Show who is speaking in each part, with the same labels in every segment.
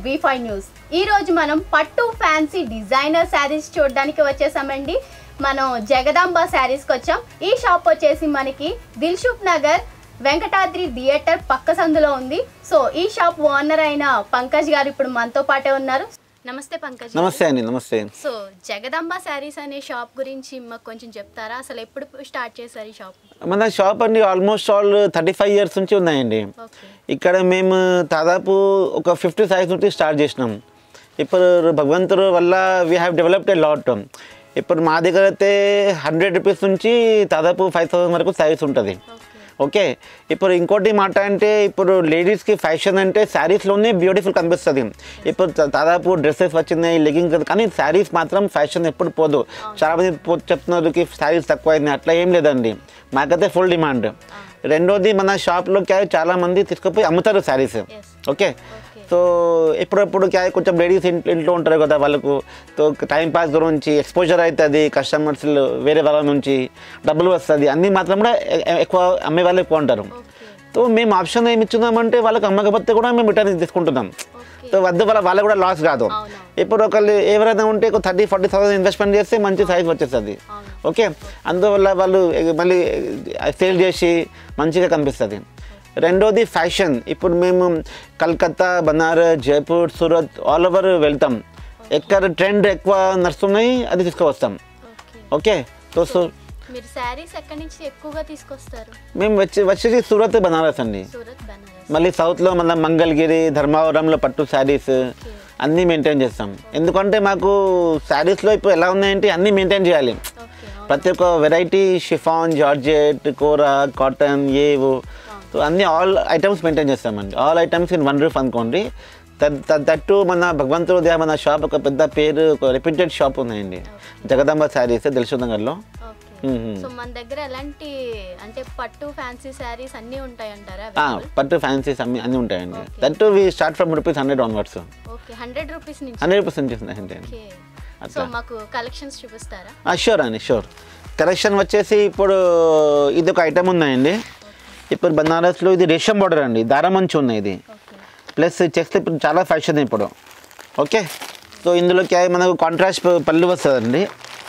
Speaker 1: Be five news ఈ రోజు మనం పట్టు ఫ్యాన్సీ డిజైనర్ శారీస్ చూడడానికి వచ్చేసామండి మనం జగదాంబ శారీస్కి వచ్చాం ఈ షాప్ వచ్చేసి మనకి దిల్షుక్ నగర్ వెంకటాద్రి థియేటర్ పక్క సందులో ఉంది సో ఈ షాప్ ఓనర్ అయిన పంకజ్ గారు ఇప్పుడు మనతో పాటే ఉన్నారు నమస్తే పంకజ్ గారు.
Speaker 2: నమస్తే అండి నమస్తే
Speaker 1: సో జగదాంబ శారీస్ అనే షాప్ గురించి మాకు కొంచెం చెప్తారా అసలు ఎప్పుడు స్టార్ట్ చేశారు ఈ షాప్
Speaker 2: మన షాప్ అండి almost all thirty five years నుంచి ఉన్నాయండి
Speaker 1: ఓకే
Speaker 2: ఇక్కడ మేము దాదాపు ఒక ఫిఫ్టీ సైజ్ నుంచి స్టార్ట్ చేసినాం ఇప్పుడు భగవంతుడు వల్ల we have developed a lot ఇప్పుడు మా దగ్గర అయితే హండ్రెడ్ రూపీస్ నుంచి దాదాపు ఫైవ్ థౌసండ్ వరకు సైజ్ ఉంటుంది
Speaker 1: ఓకే
Speaker 2: ఓకే ఇప్పుడు ఇంకోటి మాట అంటే ఇప్పుడు లేడీస్కి ఫ్యాషన్ అంటే శారీస్లోనే బ్యూటిఫుల్ కనిపిస్తుంది ఇప్పుడు దా- దాదాపు డ్రెస్సెస్ వచ్చినాయి లెగింగ్స్ కానీ శారీస్ మాత్రం ఫ్యాషన్ ఎప్పుడు పోదు చాలా మంది పో- చెప్తున్నారు కి శారీస్ తక్కువ అయింది అట్లా ఏం లేదండి మాకైతే ఫుల్ డిమాండ్ రెండోది మన షాప్లో క్యా చాలా మంది తీసుకుపోయి అమ్ముతారు saris
Speaker 1: Yes.
Speaker 2: Okay
Speaker 1: okay
Speaker 2: so ఎప్పుడప్పుడు క్యా కొంచెం లేడీస్ ఇంట్లో ఉంటారు కదా వాళ్ళకు తో టైం పాస్ గురించి ఎక్స్పోజర్ అవుతుంది కస్టమర్స్ వేరే వాళ్ళ నుంచి డబ్బులు వస్తుంది అన్నీ మాత్రం కూడా ఎ- ఎ- ఎక్కువ అమ్మే వాళ్ళు ఎక్కువ ఉంటారు
Speaker 1: ఓకే
Speaker 2: సో మేము ఆప్షన్ ఏమి ఇచ్చున్నామంటే వాళ్ళకి అమ్మకపోతే కూడా మేము రిటర్న్ తీసుకుంటున్నాం
Speaker 1: ఓకే
Speaker 2: సో వద్దు వాళ్ళ వాళ్ళకు కూడా లాస్ కాదు
Speaker 1: అవును.
Speaker 2: ఇప్పుడు ఒకళ్ళు ఎవరైనా ఉంటే ఒక థర్టీ ఫార్టీ థౌసండ్ ఇన్వెస్ట్మెంట్ చేస్తే మంచి సైజ్ వచ్చేస్తుంది
Speaker 1: అవును
Speaker 2: ఓకే అందువల్ల వాళ్ళు ఎ- మళ్ళీ సేల్ చేసి మంచిగా కనిపిస్తుంది రెండోది ఫ్యాషన్ ఇప్పుడు మేము కలకత్తా బనారస్ జైపూర్ సూరత్ ఆల్ ఓవర్ వెళ్తాం ఎక్కడ ట్రెండ్ ఎక్కువ నడుస్తున్నాయి అది తీసుకువస్తాం
Speaker 1: ఓకే
Speaker 2: ఓకే సో సో
Speaker 1: మీరు శారీస్ ఎక్కడి నుంచి ఎక్కువగా తీసుకొస్తారు
Speaker 2: మేము వచ్చి వచ్చేసి సూరత్ బనారస్ అండి
Speaker 1: సూరత్ బనారస్
Speaker 2: మళ్ళీ సౌత్లో మన మంగళగిరి ధర్మవరంలో పట్టు శారీస్ అన్నీ మెయింటైన్ చేస్తాం ఎందుకంటే మాకు శారీస్లో ఇప్పుడు ఎలా ఉన్నాయంటే అన్నీ మెయింటైన్ చేయాలి
Speaker 1: ఓకే అవును
Speaker 2: ప్రతి ఒక్క variety chiffon georgette kora cotton ఏవు సో అన్ని ఆల్ ఐటమ్స్ మెయింటైన్ చేస్తామండి all items in one roof అనుకోండి తద్- తద్- తట్టు మన భగవంతుడు దయ మన షాప్ ఒక పెద్ద పేరు ఒక రెప్యూటెడ్ షాప్ ఉన్నాయండి జగదాంబ శారీస్ దిల్సునగర్లో
Speaker 1: ఓకే సో మన దగ్గర ఎలాంటి అంటే పట్టు ఫ్యాన్సీ శారీస్ అన్నీ ఉంటాయి అంటారా
Speaker 2: పట్టు ఫ్యాన్సీస్ అన్ని అన్నీ ఉంటాయండి that we start from rupees hundred onwards
Speaker 1: okay hundred rupees నుంచి
Speaker 2: హండ్రెడ్ పర్సెంట్ చేస్తున్నాయండి
Speaker 1: ఓకే సో
Speaker 2: అట్లా.
Speaker 1: మాకు కలెక్షన్స్ చూపిస్తారా
Speaker 2: షూర్ అండి షూర్ కలెక్షన్ వచ్చేసి ఇప్పుడు ఇది ఒక ఐటమ్ ఉన్నాయండి ఇప్పుడు బనారస్లో ఇది రేషం బార్డర్ అండి దారం మంచి ఉన్నాయి ఇది
Speaker 1: ఓకే
Speaker 2: ప్లస్ చెక్స్ ఇప్పుడు చాలా ఫ్యాషన్ ఇప్పుడు ఓకే సో ఇందులో క్యా మనకు కాంట్రాస్ట్ పళ్ళు వస్తుందండి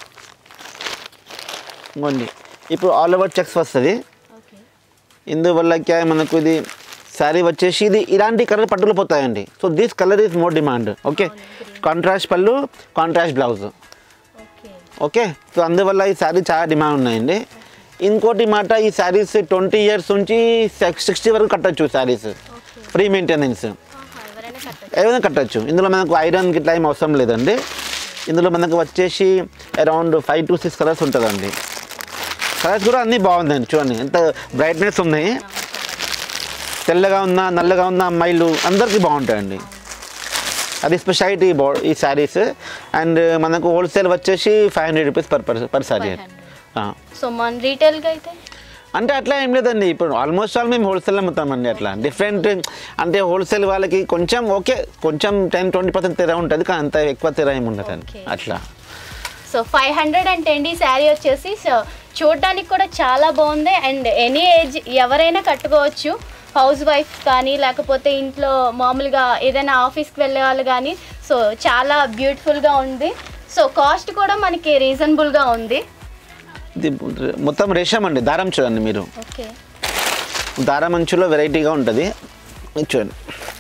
Speaker 2: ఇంకోండి ఇప్పుడు ఆల్ ఓవర్ చెక్స్ వస్తుంది
Speaker 1: ఓకే
Speaker 2: ఇందువల్ల క్యా మనకు ఇది శారీ వచ్చేసి ఇది ఇలాంటి కలర్ పట్టులు పోతాయండి so this colour is more demand okay contrast పళ్ళు contrast blouse
Speaker 1: okay
Speaker 2: okay so అందువల్ల ఈ శారీ చాలా డిమాండ్ ఉన్నాయండి ఇంకోటి మాట ఈ శారీస్ ట్వంటీ ఇయర్స్ నుంచి సిక్స్టీ వరకు కట్టచ్చు శారీస్
Speaker 1: ఓకే
Speaker 2: ఫ్రీ మెయింటెనెన్స్
Speaker 1: ఆహా, ఎవరైనా కట్టచ్చు
Speaker 2: ఏదైనా కట్టచ్చు ఇందులో మనకు ఐరన్ గిట్లా ఏం అవసరం లేదండి ఇందులో మనకు వచ్చేసి around five to six colours ఉంటుందండి కలర్స్ కూడా అన్నీ బాగుందండి చూడండి ఎంత బ్రైట్నెస్ ఉన్నాయి తెల్లగా ఉన్న నల్లగా ఉన్న అమ్మాయిలు అందరికీ బాగుంటాయండి అది స్పెషాలిటీ బా ఈ శారీస్ అండ్ మనకు హోల్సేల్ వచ్చేసి five hundred rupees per per per sari
Speaker 1: five hundred so మన రీటైల్గా అయితే
Speaker 2: అంటే అట్లా ఏం లేదండి ఇప్పుడు ఆల్మోస్ట్ ఆల్ మేము హోల్సేల్ అమ్ముతామండి అట్లా డిఫరెంట్ అంటే హోల్సేల్ వాళ్ళకి కొంచెం ఓకే కొంచెం టెన్ ట్వంటీ పర్సెంట్ తెర ఉంటుంది కానీ అంత ఎక్కువ తెర ఏమి ఉండదండి
Speaker 1: Okay.
Speaker 2: అట్లా
Speaker 1: సో ఫైవ్ హండ్రెడ్ అంటే అండి ఈ శారీ వచ్చేసి సో చూడడానికి కూడా చాలా బాగుంది అండ్ ఎనీ ఏజ్ ఎవరైనా కట్టుకోవచ్చు హౌస్ వైఫ్ కానీ లేకపోతే ఇంట్లో మామూలుగా ఏదైనా ఆఫీస్కి వెళ్ళే వాళ్ళు కానీ సో చాలా బ్యూటిఫుల్గా ఉంది సో కాస్ట్ కూడా మనకి రీజనబుల్గా ఉంది
Speaker 2: ఇది మొత్తం రేషం అండి దారం చూడండి మీరు
Speaker 1: ఓకే
Speaker 2: దారం అంచులో వెరైటీగా ఉంటుంది ఇది చూడండి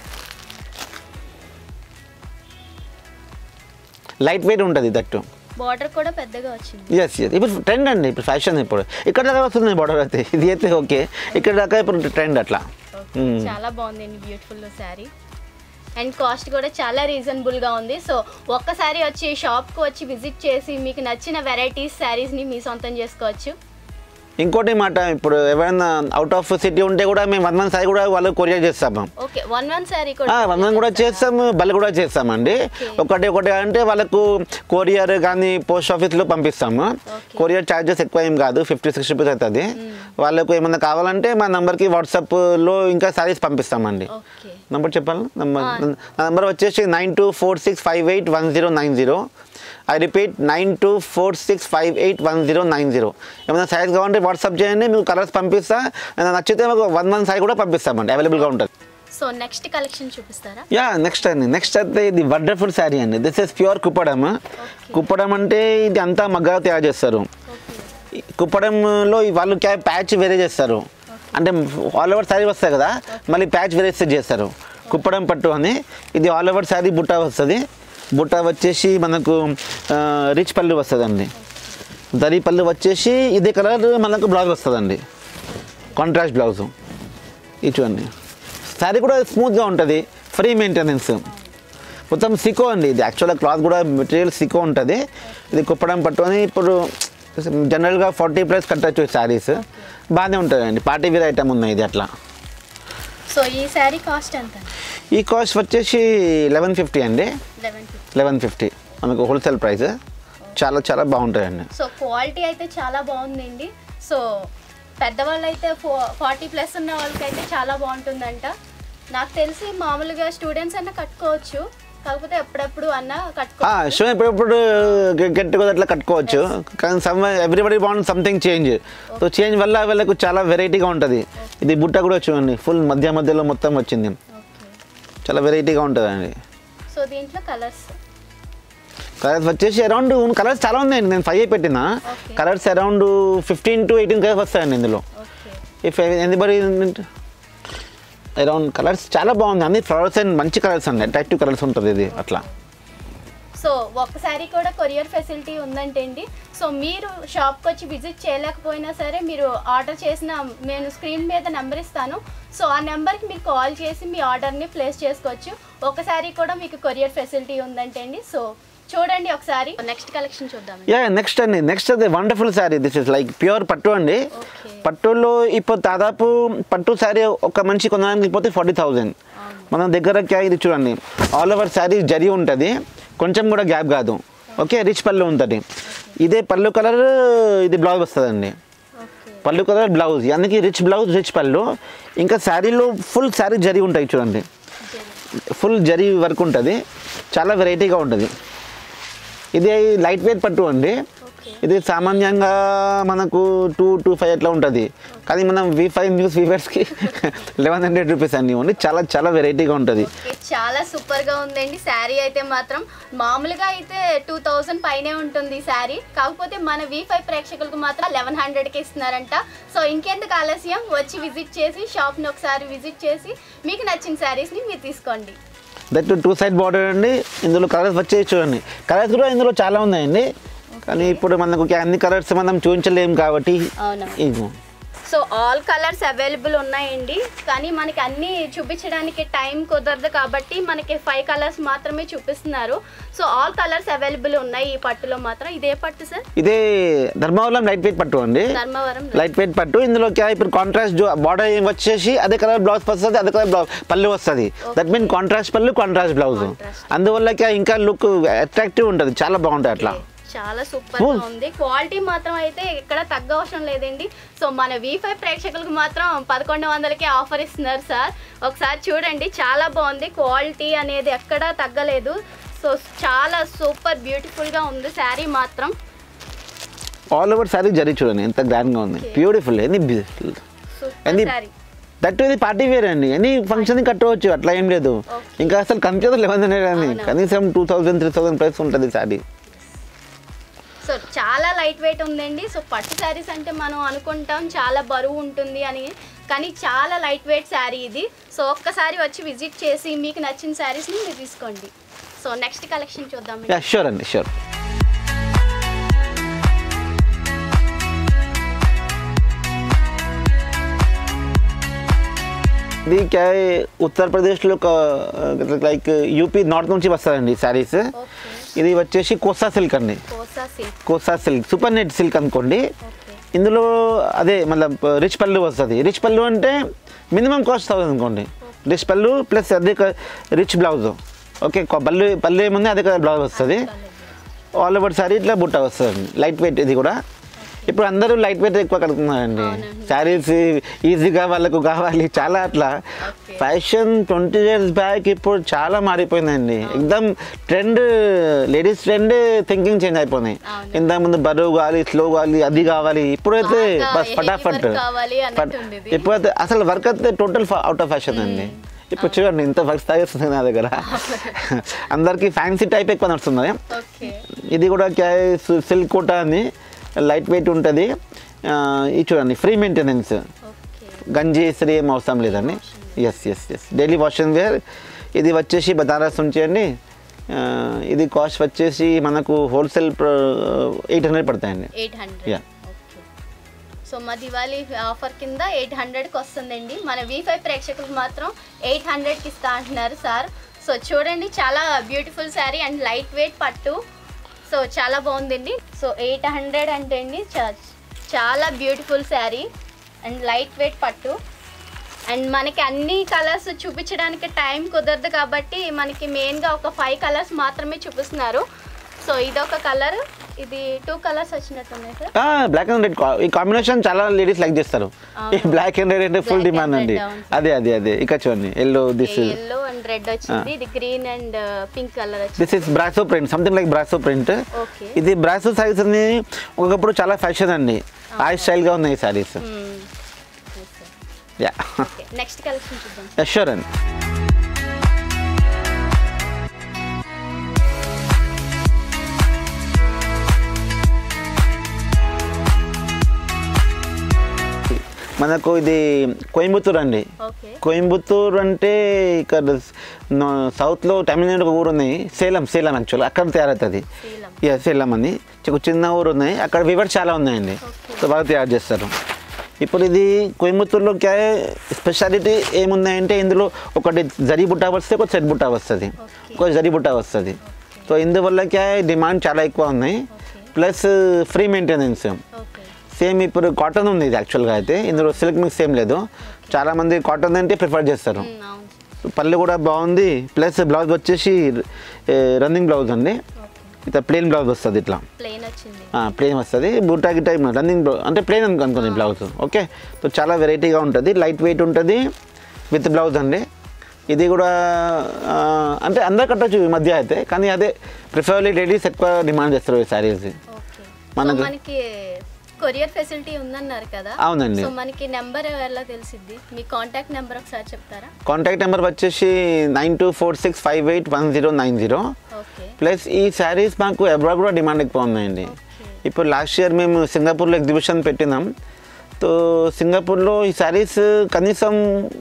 Speaker 2: లైట్ వెయిట్ ఉంటుంది దట్టు
Speaker 1: బార్డర్ కూడా పెద్దగా వచ్చింది
Speaker 2: ఎస్ ఎస్ ఇప్పుడు ట్రెండ్ అండి ఇప్పుడు ఫ్యాషన్ ఇప్పుడు ఇక్కడ దాకా వస్తుంది బార్డర్ అయితే ఇది అయితే ఓకే ఇక్కడ దాకా ఇప్పుడు ట్రెండ్ అట్లా
Speaker 1: ఓకే చాలా బాగుంది అండి బ్యూటిఫుల్ శారీ అండ్ కాస్ట్ కూడా చాలా రీజనబుల్గా ఉంది సో ఒక్కసారి వచ్చి షాప్కి వచ్చి విజిట్ చేసి మీకు నచ్చిన వెరైటీస్ శారీస్ని మీ సొంతం చేసుకోవచ్చు
Speaker 2: ఇంకోటి మాట ఇప్పుడు ఎవరైనా అవుట్ ఆఫ్ సిటీ ఉంటే కూడా మేము వన్ వన్ సాయి కూడా వాళ్ళు కొరియర్ చేస్తాము
Speaker 1: ఓకే వన్ వన్ శారీ
Speaker 2: ఆ,
Speaker 1: కూడా
Speaker 2: వన్ వన్ కూడా చేస్తాము బల్ కూడా చేస్తామండి ఒకటి ఒకటి అంటే వాళ్ళకు కొరియర్ కానీ పోస్ట్ ఆఫీస్లో పంపిస్తాము
Speaker 1: Okay.
Speaker 2: కొరియర్ ఛార్జెస్ ఎక్కువ ఏం కాదు ఫిఫ్టీ సిక్స్ రూపీస్ అవుతుంది వాళ్ళకు ఏమన్నా కావాలంటే మా నంబర్కి వాట్సాప్లో ఇంకా సారీస్ పంపిస్తామండి
Speaker 1: ఓకే
Speaker 2: నంబర్ చెప్పాలి నంబర్ నా నంబర్ వచ్చేసి nine two four six five eight one zero nine zero I repeat nine two four six five eight one zero nine zero ఏమైనా సైజ్ కావాలంటే వాట్సాప్ చేయండి మీకు కలర్స్ పంపిస్తా ఏమైనా నచ్చితే మాకు వన్ వన్ సైజ్ కూడా పంపిస్తామండి అవైలబుల్గా ఉంటుంది
Speaker 1: సో నెక్స్ట్ కలెక్షన్ చూపిస్తారా
Speaker 2: యా నెక్స్ట్ అండి నెక్స్ట్ అయితే ఇది వండర్ఫుల్ శారీ అండి this is pure Kuppadam Kuppadam అంటే ఇది అంతా మగ్గా తయారు చేస్తారు
Speaker 1: ఓకే
Speaker 2: ఈ కుప్పడంలో ఈ వాళ్ళు క్యా ప్యాచ్ వేరే చేస్తారు అంటే ఆల్ ఓవర్ శారీ వస్తాయి కదా మళ్ళీ ప్యాచ్ వేరే సెట్ చేస్తారు కుప్పడం పట్టు అని ఇది ఆల్ ఓవర్ శారీ బుట్ట వస్తుంది బుట్ట వచ్చేసి మనకు రిచ్ పళ్ళు వస్తుందండి దరి పళ్ళు వచ్చేసి ఇదే కలర్ మనకు బ్లౌజ్ వస్తుందండి కాంట్రాస్ట్ బ్లౌజ్ ఇది చూడండి శారీ కూడా స్మూత్గా ఉంటుంది ఫ్రీ మెయింటెనెన్స్ మొత్తం సికో అండి ఇది యాక్చువల్గా క్లాత్ కూడా మెటీరియల్ సికో ఉంటుంది ఇది కుప్పడం పట్టుకొని ఇప్పుడు జనరల్గా ఫార్టీ ప్లస్ కట్టచ్చు శారీస్ బాగానే ఉంటుందండి పార్టీ వేర్ ఐటమ్ ఉన్నాయి ఇది అట్లా
Speaker 1: సో ఈ శారీ కాస్ట్ ఎంత
Speaker 2: ఈ కాస్ట్ వచ్చేసి లెవెన్ ఫిఫ్టీ అండి
Speaker 1: లెవెన్ ఫిఫ్టీ
Speaker 2: లెవెన్ ఫిఫ్టీ మనకు హోల్సేల్ ప్రైస్ చాలా చాలా బాగుంటాయండి
Speaker 1: సో క్వాలిటీ అయితే చాలా బాగుందండి సో పెద్దవాళ్ళు అయితే ఫో ఫార్టీ ప్లస్ ఉన్న వాళ్ళకైతే చాలా బాగుంటుందంట నాకు తెలిసి మామూలుగా స్టూడెంట్స్ అన్న కట్టుకోవచ్చు కాకపోతే ఎప్పుడెప్పుడు అన్న కట్టుకోవచ్చు
Speaker 2: షో ఇప్పుడప్పుడు గెట్ టుగెదర్ అట్లా కట్టుకోవచ్చు కానీ సమ్ ఎవ్రీబడి బాగుంది సంథింగ్ చేంజ్ సో చేంజ్ వల్ల వీళ్ళకు చాలా వెరైటీగా ఉంటుంది ఇది బుట్ట కూడా చూడండి ఫుల్ మధ్య మధ్యలో మొత్తం వచ్చింది
Speaker 1: ఓకే
Speaker 2: చాలా వెరైటీగా ఉంటుందండి
Speaker 1: సో దీంట్లో కలర్స్
Speaker 2: కలర్స్ వచ్చేసి అరౌండ్ కలర్స్ చాలా ఉన్నాయండి నేను ఫైవ్ పెట్టిన
Speaker 1: Okay.
Speaker 2: Colours around fifteen to eighteen colours వస్తాయండి ఇందులో
Speaker 1: okay
Speaker 2: if anybody around colours చాలా బాగుంది అన్ని ఫ్లవర్స్ అండ్ మంచి కలర్స్ అండి అట్రాక్టివ్ కలర్స్ ఉంటుంది ఇది అట్లా
Speaker 1: సో ఒక్కసారి కూడా కొరియర్ ఫెసిలిటీ ఉందంటే అండి సో మీరు షాప్కి వచ్చి విజిట్ చేయలేకపోయినా సరే మీరు ఆర్డర్ చేసిన నేను స్క్రీన్ మీద నెంబర్ ఇస్తాను సో ఆ నెంబర్కి మీరు కాల్ చేసి మీ ఆర్డర్ని ప్లేస్ చేసుకోవచ్చు ఒకసారి కూడా మీకు కొరియర్ ఫెసిలిటీ ఉందంటే అండి సో చూడండి ఒకసారి నెక్స్ట్ కలెక్షన్ చూద్దాం
Speaker 2: యా నెక్స్ట్ అండి నెక్స్ట్ అది wonderful sari this is like pure pattu అండి
Speaker 1: ఓకే
Speaker 2: పట్టులో ఇప్పుడు దాదాపు పట్టు శారీ ఒక మనిషి కొనడానికి పోతే ఫార్టీ థౌజండ్ మన దగ్గర క్యా ఇది చూడండి ఆల్ ఓవర్ శారీ జరి ఉంటుంది కొంచెం కూడా గ్యాప్ కాదు ఓకే రిచ్ పళ్ళు ఉంటుంది ఇదే పళ్ళు కలర్ ఇది బ్లౌజ్ వస్తుందండి
Speaker 1: ఓకే
Speaker 2: పళ్ళు కలర్ బ్లౌజ్ అందుకే రిచ్ బ్లౌజ్ రిచ్ పళ్ళు ఇంకా శారీలో ఫుల్ శారీ జరి ఉంటాయి చూడండి ఫుల్ జరీ వర్క్ ఉంటుంది చాలా వెరైటీగా ఉంటుంది ఇది లైట్ వెయిట్ పట్టు అండి
Speaker 1: ఓకే
Speaker 2: ఇది సామాన్యంగా మనకు టూ టూ ఫైవ్ అట్లా ఉంటుంది కానీ మనం వి ఫైవ్ న్యూస్ వీవర్స్కి లెవెన్ హండ్రెడ్ రూపీస్ అండి ఓన్లీ చాలా చాలా వెరైటీగా ఉంటుంది
Speaker 1: ఓకే, చాలా సూపర్ గా ఉందండి శారీ అయితే మాత్రం మామూలుగా అయితే టూ థౌజండ్ పైనే ఉంటుంది ఈ శారీ కాకపోతే మన వి ఫైవ్ ప్రేక్షకులకు మాత్రం లెవెన్ హండ్రెడ్కి ఇస్తున్నారంట సో ఇంకెందుకు ఆలస్యం వచ్చి విజిట్ చేసి షాప్ని ఒకసారి విజిట్ చేసి మీకు నచ్చిన శారీస్ని మీరు తీసుకోండి
Speaker 2: దట్ టూ సైడ్ బార్డర్ అండి ఇందులో కలర్స్ వచ్చేసి చూడండి కలర్స్ కూడా ఇందులో చాలా ఉన్నాయండి కానీ ఇప్పుడు మనకు అన్ని కలర్స్ మనం చూపించలేము కాబట్టి
Speaker 1: అవునా
Speaker 2: ఇది
Speaker 1: సో ఆల్ కలర్స్ అవైలబుల్ ఉన్నాయండి కానీ మనకి అన్నీ చూపించడానికి టైం కుదరదు కాబట్టి మనకి ఫైవ్ కలర్స్ మాత్రమే చూపిస్తున్నారు సో ఆల్ కలర్స్ అవైలబుల్ ఉన్నాయి ఈ పట్టులో మాత్రం ఇదే పట్టు సార్
Speaker 2: ఇదే ధర్మవరం లైట్ వెయిట్ పట్టు అండి
Speaker 1: ధర్మవరం
Speaker 2: లైట్ వెయిట్ పట్టు ఇందులో క్యా ఇప్పుడు కాంట్రాస్ట్ బార్డర్ వచ్చేసి అదే కలర్ బ్లౌజ్ వస్తుంది అదే కలర్ బ్లౌజ్ పళ్ళు వస్తుంది దట్ మీన్ కాంట్రాస్ట్ పళ్ళు కాంట్రాస్ట్ బ్లౌజ్
Speaker 1: Contrast.
Speaker 2: అందువల్ల క్యా ఇంకా లుక్ అట్రాక్టివ్ ఉంటుంది చాలా బాగుంటుంది అట్లా
Speaker 1: చాలా సూపర్ గా ఉంది క్వాలిటీ మాత్రం అయితే ఇక్కడ తగ్గ అవసరం లేదండి సో మన వి ఫైవ్ ప్రేక్షకులకు మాత్రం పదకొండు వందలకి ఆఫర్ ఇస్తున్నారు సార్ ఒకసారి చూడండి చాలా బాగుంది క్వాలిటీ అనేది ఎక్కడా తగ్గలేదు సో చాలా సూపర్ బ్యూటిఫుల్ గా ఉంది శారీ మాత్రం
Speaker 2: ఆల్ ఓవర్ సారీ జరి చూడండి ఎంత గ్రాండ్గా ఉంది
Speaker 1: Okay.
Speaker 2: బ్యూటిఫుల్ ఎనీ
Speaker 1: సూపర్
Speaker 2: ఎన్ని
Speaker 1: శారీ
Speaker 2: దట్ ఇది పార్టీ వేర్ అండి ఎనీ ఫంక్షన్ కట్టవచ్చు అట్లా ఏం లేదు
Speaker 1: Okay.
Speaker 2: ఇంకా అసలు కనిపించదు లెవెన్ హండ్రెడ్ అని
Speaker 1: అవునా.
Speaker 2: కనీసం two thousand three thousand price ఉంటుంది శారీ
Speaker 1: సో చాలా లైట్ వెయిట్ ఉందండి సో పట్టు శారీస్ అంటే మనం అనుకుంటాం చాలా బరువు ఉంటుంది అని కానీ చాలా లైట్ వెయిట్ శారీ ఇది సో ఒక్కసారి వచ్చి విజిట్ చేసి మీకు నచ్చిన శారీస్ని మీరు తీసుకోండి సో నెక్స్ట్ కలెక్షన్ చూద్దాం
Speaker 2: యా షూర్ అండి షూర్ ఇది క్యా ఉత్తరప్రదేశ్లో లైక్ యూపీ నార్త్ నుంచి వస్తుందండి శారీస్
Speaker 1: ఓకే
Speaker 2: ఇది వచ్చేసి కోసా సిల్క్ అండి
Speaker 1: Kosa silk
Speaker 2: Kosa silk super net silk అనుకోండి
Speaker 1: ఓకే
Speaker 2: ఇందులో అదే మళ్ళీ రిచ్ పళ్ళు వస్తుంది రిచ్ పళ్ళు అంటే మినిమం కాస్ట్ థౌసండ్ అనుకోండి రిచ్ పళ్ళు ప్లస్ అదే rich blouse okay pallu pallu ఏముంది అదే బ్లౌజ్ వస్తుంది ఆల్ ఓవర్ సారీ ఇట్లా బుట్ట వస్తుంది లైట్ వెయిట్ ఇది కూడా ఇప్పుడు అందరూ లైట్ వెయిట్ ఎక్కువ కడుతున్నారండి
Speaker 1: అవునండి.
Speaker 2: శారీస్ ఈజీగా వాళ్ళకు కావాలి చాలా అట్లా
Speaker 1: Okay.
Speaker 2: Fashion twenty years back ఇప్పుడు చాలా మారిపోయిందండి ఎక్దమ్ trend ladies trend thinking change అయిపోయినాయి
Speaker 1: అవును.
Speaker 2: ఇంత ముందు బరువు కావాలి స్లో కావాలి అది కావాలి ఇప్పుడైతే
Speaker 1: బాగా
Speaker 2: బస్
Speaker 1: heavy
Speaker 2: ఫటాఫట్
Speaker 1: work కావాలి అన్నట్టు
Speaker 2: ఫట్-
Speaker 1: ఉండేది.
Speaker 2: ఇప్పుడైతే అసలు వర్క్ అయితే టోటల్ అవుట్ ఆఫ్ ఫ్యాషన్ అండి ఇప్పుడు చూడండి ఇంత ఫస్ట్ స్థాయి వస్తుంది నా దగ్గర అందరికి ఫ్యాన్సీ టైప్ ఎక్కువ నడుస్తుంది
Speaker 1: ఓకే
Speaker 2: ఇది కూడా క్యా సిల్క్ కోట అని లైట్ వెయిట్ ఉంటుంది ఆ, ఇది చూడండి ఫ్రీ మెయింటెనెన్స్
Speaker 1: ఓకే
Speaker 2: గంజి ఇస్త్రీ ఏం అవసరం లేదండి yes yes yes daily washing wear ఇది వచ్చేసి బనారస్ నుంచి అండి ఆ, ఇది కాస్ట్ వచ్చేసి మనకు హోల్సేల్ ఎయిట్ హండ్రెడ్ పడతాయండి
Speaker 1: eight hundred
Speaker 2: Yeah.
Speaker 1: Okay so మా దివాళీ ఆఫర్ కింద ఎయిట్ హండ్రెడ్కి వస్తుందండి మన వి ఫైవ్ ప్రేక్షకులకు మాత్రం ఎయిట్ హండ్రెడ్కి ఇస్తా అంటున్నారు సార్ సో చూడండి చాలా beautiful sari and light weight పట్టు సో చాలా బాగుందండి సో ఎయిట్ హండ్రెడ్ అంటే అండి చా- చాలా beautiful sari and light weight పట్టు అండ్ మనకి అన్ని కలర్స్ చూపించడానికి టైం కుదరదు కాబట్టి మనకి మెయిన్గా ఒక ఫైవ్ కలర్స్ మాత్రమే చూపిస్తున్నారు సో ఇదొక కలర్ ఇది టూ కలర్స్ వచ్చినట్టున్నాయి సార్
Speaker 2: బ్లాక్ అండ్ రెడ్ ఈ కాంబినేషన్ చాలా లేడీస్ లైక్ చేస్తారు ఈ బ్లాక్ అండ్ రెడ్ అంటే ఫుల్
Speaker 1: Black and
Speaker 2: డిమాండ్ అండి
Speaker 1: red, అవును.
Speaker 2: అదే అదే అదే ఇక చూడండి yellow this
Speaker 1: yellow and red వచ్చింది ఇది గ్రీన్ అండ్ పింక్ కలర్ వచ్చింది
Speaker 2: this is brasso print something like brasso print
Speaker 1: okay
Speaker 2: ఇది బ్రాసో సారీస్ అని ఒకప్పుడు చాలా ఫ్యాషన్ అండి ఆ స్టైల్గా ఉన్నాయి saris yeah
Speaker 1: okay next collection చూద్దాం
Speaker 2: షూర్ అండి మనకు ఇది కోయంబత్తూర్ అండి
Speaker 1: ఓకే
Speaker 2: కోయంబత్తూర్ అంటే ఇక్కడ నా- సౌత్లో తమిళనాడు ఒక ఊరు ఉన్నాయి సేలం సేలం యాక్చువల్ అక్కడ తయారవుతుంది
Speaker 1: శీలం
Speaker 2: యా సేలం అని ఒక చిన్న ఊరు ఉన్నాయి అక్కడ వివర్స్ చాలా ఉన్నాయండి
Speaker 1: Okay.
Speaker 2: సో బాగా తయారు చేస్తారు ఇప్పుడు ఇది కోయంబత్తూర్లో క్యా స్పెషాలిటీ ఏమున్నాయంటే ఇందులో ఒకటి జరీ బుట్ట వస్తే ఒక సెట్ బుట్ట వస్తుంది
Speaker 1: Okay.
Speaker 2: ఒక జరీ బుట్ట వస్తుంది సో ఇందువల్ల క్యా డిమాండ్ చాలా ఎక్కువ ఉన్నాయి
Speaker 1: okay
Speaker 2: plus free maintenance
Speaker 1: okay
Speaker 2: same ఇప్పుడు కాటన్ ఉంది ఇది యాక్చువల్గా అయితే ఇందులో సిల్క్ మిక్స్ ఏం లేదు చాలామంది కాటన్ అంటే ప్రిఫర్ చేస్తారు
Speaker 1: అవును
Speaker 2: పళ్ళు కూడా బాగుంది ప్లస్ బ్లౌజ్ వచ్చేసి రన్నింగ్ బ్లౌజ్ అండి
Speaker 1: ఓకే
Speaker 2: ఇట్లా ప్లెయిన్ బ్లౌజ్ వస్తుంది ఇట్లా
Speaker 1: ప్లెయిన్ వచ్చింది
Speaker 2: ప్లెయిన్ వస్తుంది బూటాకి టైప్ రన్నింగ్ బ్లౌజ్ అంటే ప్లెయిన్ అనుకో అనుకోండి బ్లౌజ్ ఓకే సో చాలా వెరైటీగా ఉంటుంది లైట్ వెయిట్ ఉంటుంది విత్ బ్లౌజ్ అండి ఇది కూడా ఆ, అంటే అందరు కట్టచ్చు ఈ మధ్య అయితే కానీ అదే ప్రిఫర్లీ లేడీస్ ఎక్కువ డిమాండ్ చేస్తారు ఈ శారీస్
Speaker 1: ఓకే సో
Speaker 2: మనకు-
Speaker 1: మనకి కొరియర్ ఫెసిలిటీ ఉందన్నారు కదా
Speaker 2: అవునండి
Speaker 1: సో మనకి నెంబర్ ఎలా తెలిసిద్ది మీ కాంటాక్ట్ నెంబర్ ఒకసారి చెప్తారా
Speaker 2: కాంటాక్ట్ నెంబర్ వచ్చేసి nine two four six five eight one zero nine zero
Speaker 1: okay
Speaker 2: plus ఈ శారీస్ మాకు అబ్రాడ్ కూడా డిమాండ్ ఎక్కువ ఉన్నాయండి
Speaker 1: ఓకే
Speaker 2: ఇప్పుడు లాస్ట్ ఇయర్ మేము సింగపూర్లో ఎగ్జిబిషన్ పెట్టినాం తో సింగపూర్లో ఈ శారీస్ కనీసం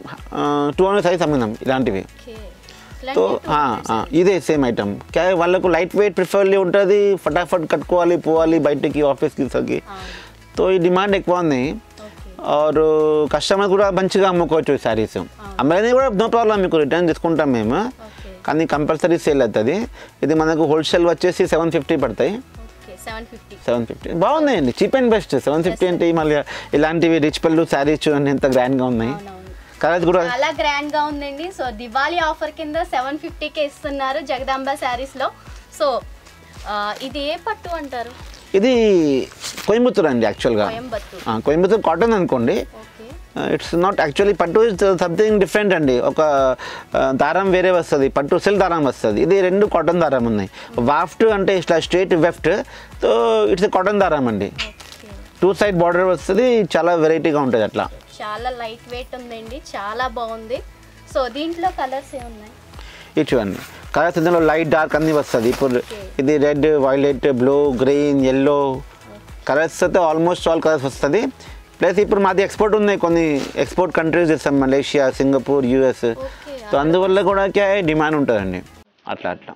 Speaker 2: టూ హండ్రెడ్ శారీస్ అమ్మినాం ఇలాంటివి
Speaker 1: ఓకే
Speaker 2: తో
Speaker 1: ఇలాంటి
Speaker 2: ఆ, ఆ, ఇదే సేమ్ ఐటమ్ క్యా వాళ్ళకు లైట్ వెయిట్ ప్రిఫర్లీ ఉంటుంది ఫటాఫట్ కట్టుకోవాలి పోవాలి బయటికి ఆఫీస్కి సరికి
Speaker 1: అవును
Speaker 2: తో ఈ డిమాండ్ ఎక్కువ ఉంది
Speaker 1: ఓకే
Speaker 2: ఆర్ కస్టమర్ కూడా మంచిగా అమ్ముకోవచ్చు ఈ శారీస్ అమ్మేది కూడా నో ప్రాబ్లం మీకు రిటర్న్ తీసుకుంటాం మేము
Speaker 1: ఓకే
Speaker 2: కానీ కంపల్సరీ సేల్ అవుతుంది ఇది మనకు హోల్సేల్ వచ్చేసి సెవెన్ ఫిఫ్టీ పడతాయి
Speaker 1: okay seven fifty
Speaker 2: seven fifty బాగున్నాయండి cheap and best seven fifty అంటే మళ్ళీ ఇలాంటివి రిచ్ పళ్ళు శారీస్ చూడండి ఎంత గ్రాండ్గా ఉన్నాయి
Speaker 1: అవునవును
Speaker 2: కలర్స్ కూడా
Speaker 1: చాలా గ్రాండ్ గా ఉందండి సో దివాళీ ఆఫర్ కింద సెవెన్ ఫిఫ్టీకే ఇస్తున్నారు జగదాంబ శారీస్ లో సో ఆ, ఇది ఏ పట్టు అంటారు
Speaker 2: ఇది కోయంబత్తూర్ అండి యాక్చువల్గా
Speaker 1: కోయంబత్తూర్
Speaker 2: కోయంబత్తూర్ కాటన్ అనుకోండి
Speaker 1: ఓకే
Speaker 2: ఇట్స్ నాట్ యాక్చువల్లీ పట్టు సంథింగ్ డిఫరెంట్ అండి ఒక ఆ, దారం వేరే వస్తుంది పట్టు సిల్క్ దారం వస్తుంది ఇది రెండు కాటన్ దారం ఉన్నాయి వాఫ్ట్ అంటే ఇట్లా straight weft so it's cotton దారం అండి
Speaker 1: ఓకే
Speaker 2: టూ సైడ్ బార్డర్ వస్తుంది చాలా వెరైటీగా ఉంటుంది అట్లా
Speaker 1: చాలా లైట్ వెయిట్ ఉందండి చాలా బాగుంది సో దీంట్లో కలర్స్ ఏమున్నాయి
Speaker 2: ఇది చూడండి కలర్స్ ఇందులో లైట్ డార్క్ అన్నీ వస్తుంది ఇప్పుడు ఇది red violet blue green yellow colours అయితే ఆల్మోస్ట్ ఆల్ కలర్స్ వస్తుంది ప్లస్ ఇప్పుడు మాది ఎక్స్పోర్ట్ ఉన్నాయి కొన్ని ఎక్స్పోర్ట్ కంట్రీస్ ఇస్తాం Malaysia Singapore US
Speaker 1: okay
Speaker 2: so అందువల్ల కూడా డిమాండ్ ఉంటుందండి అట్లా అట్లా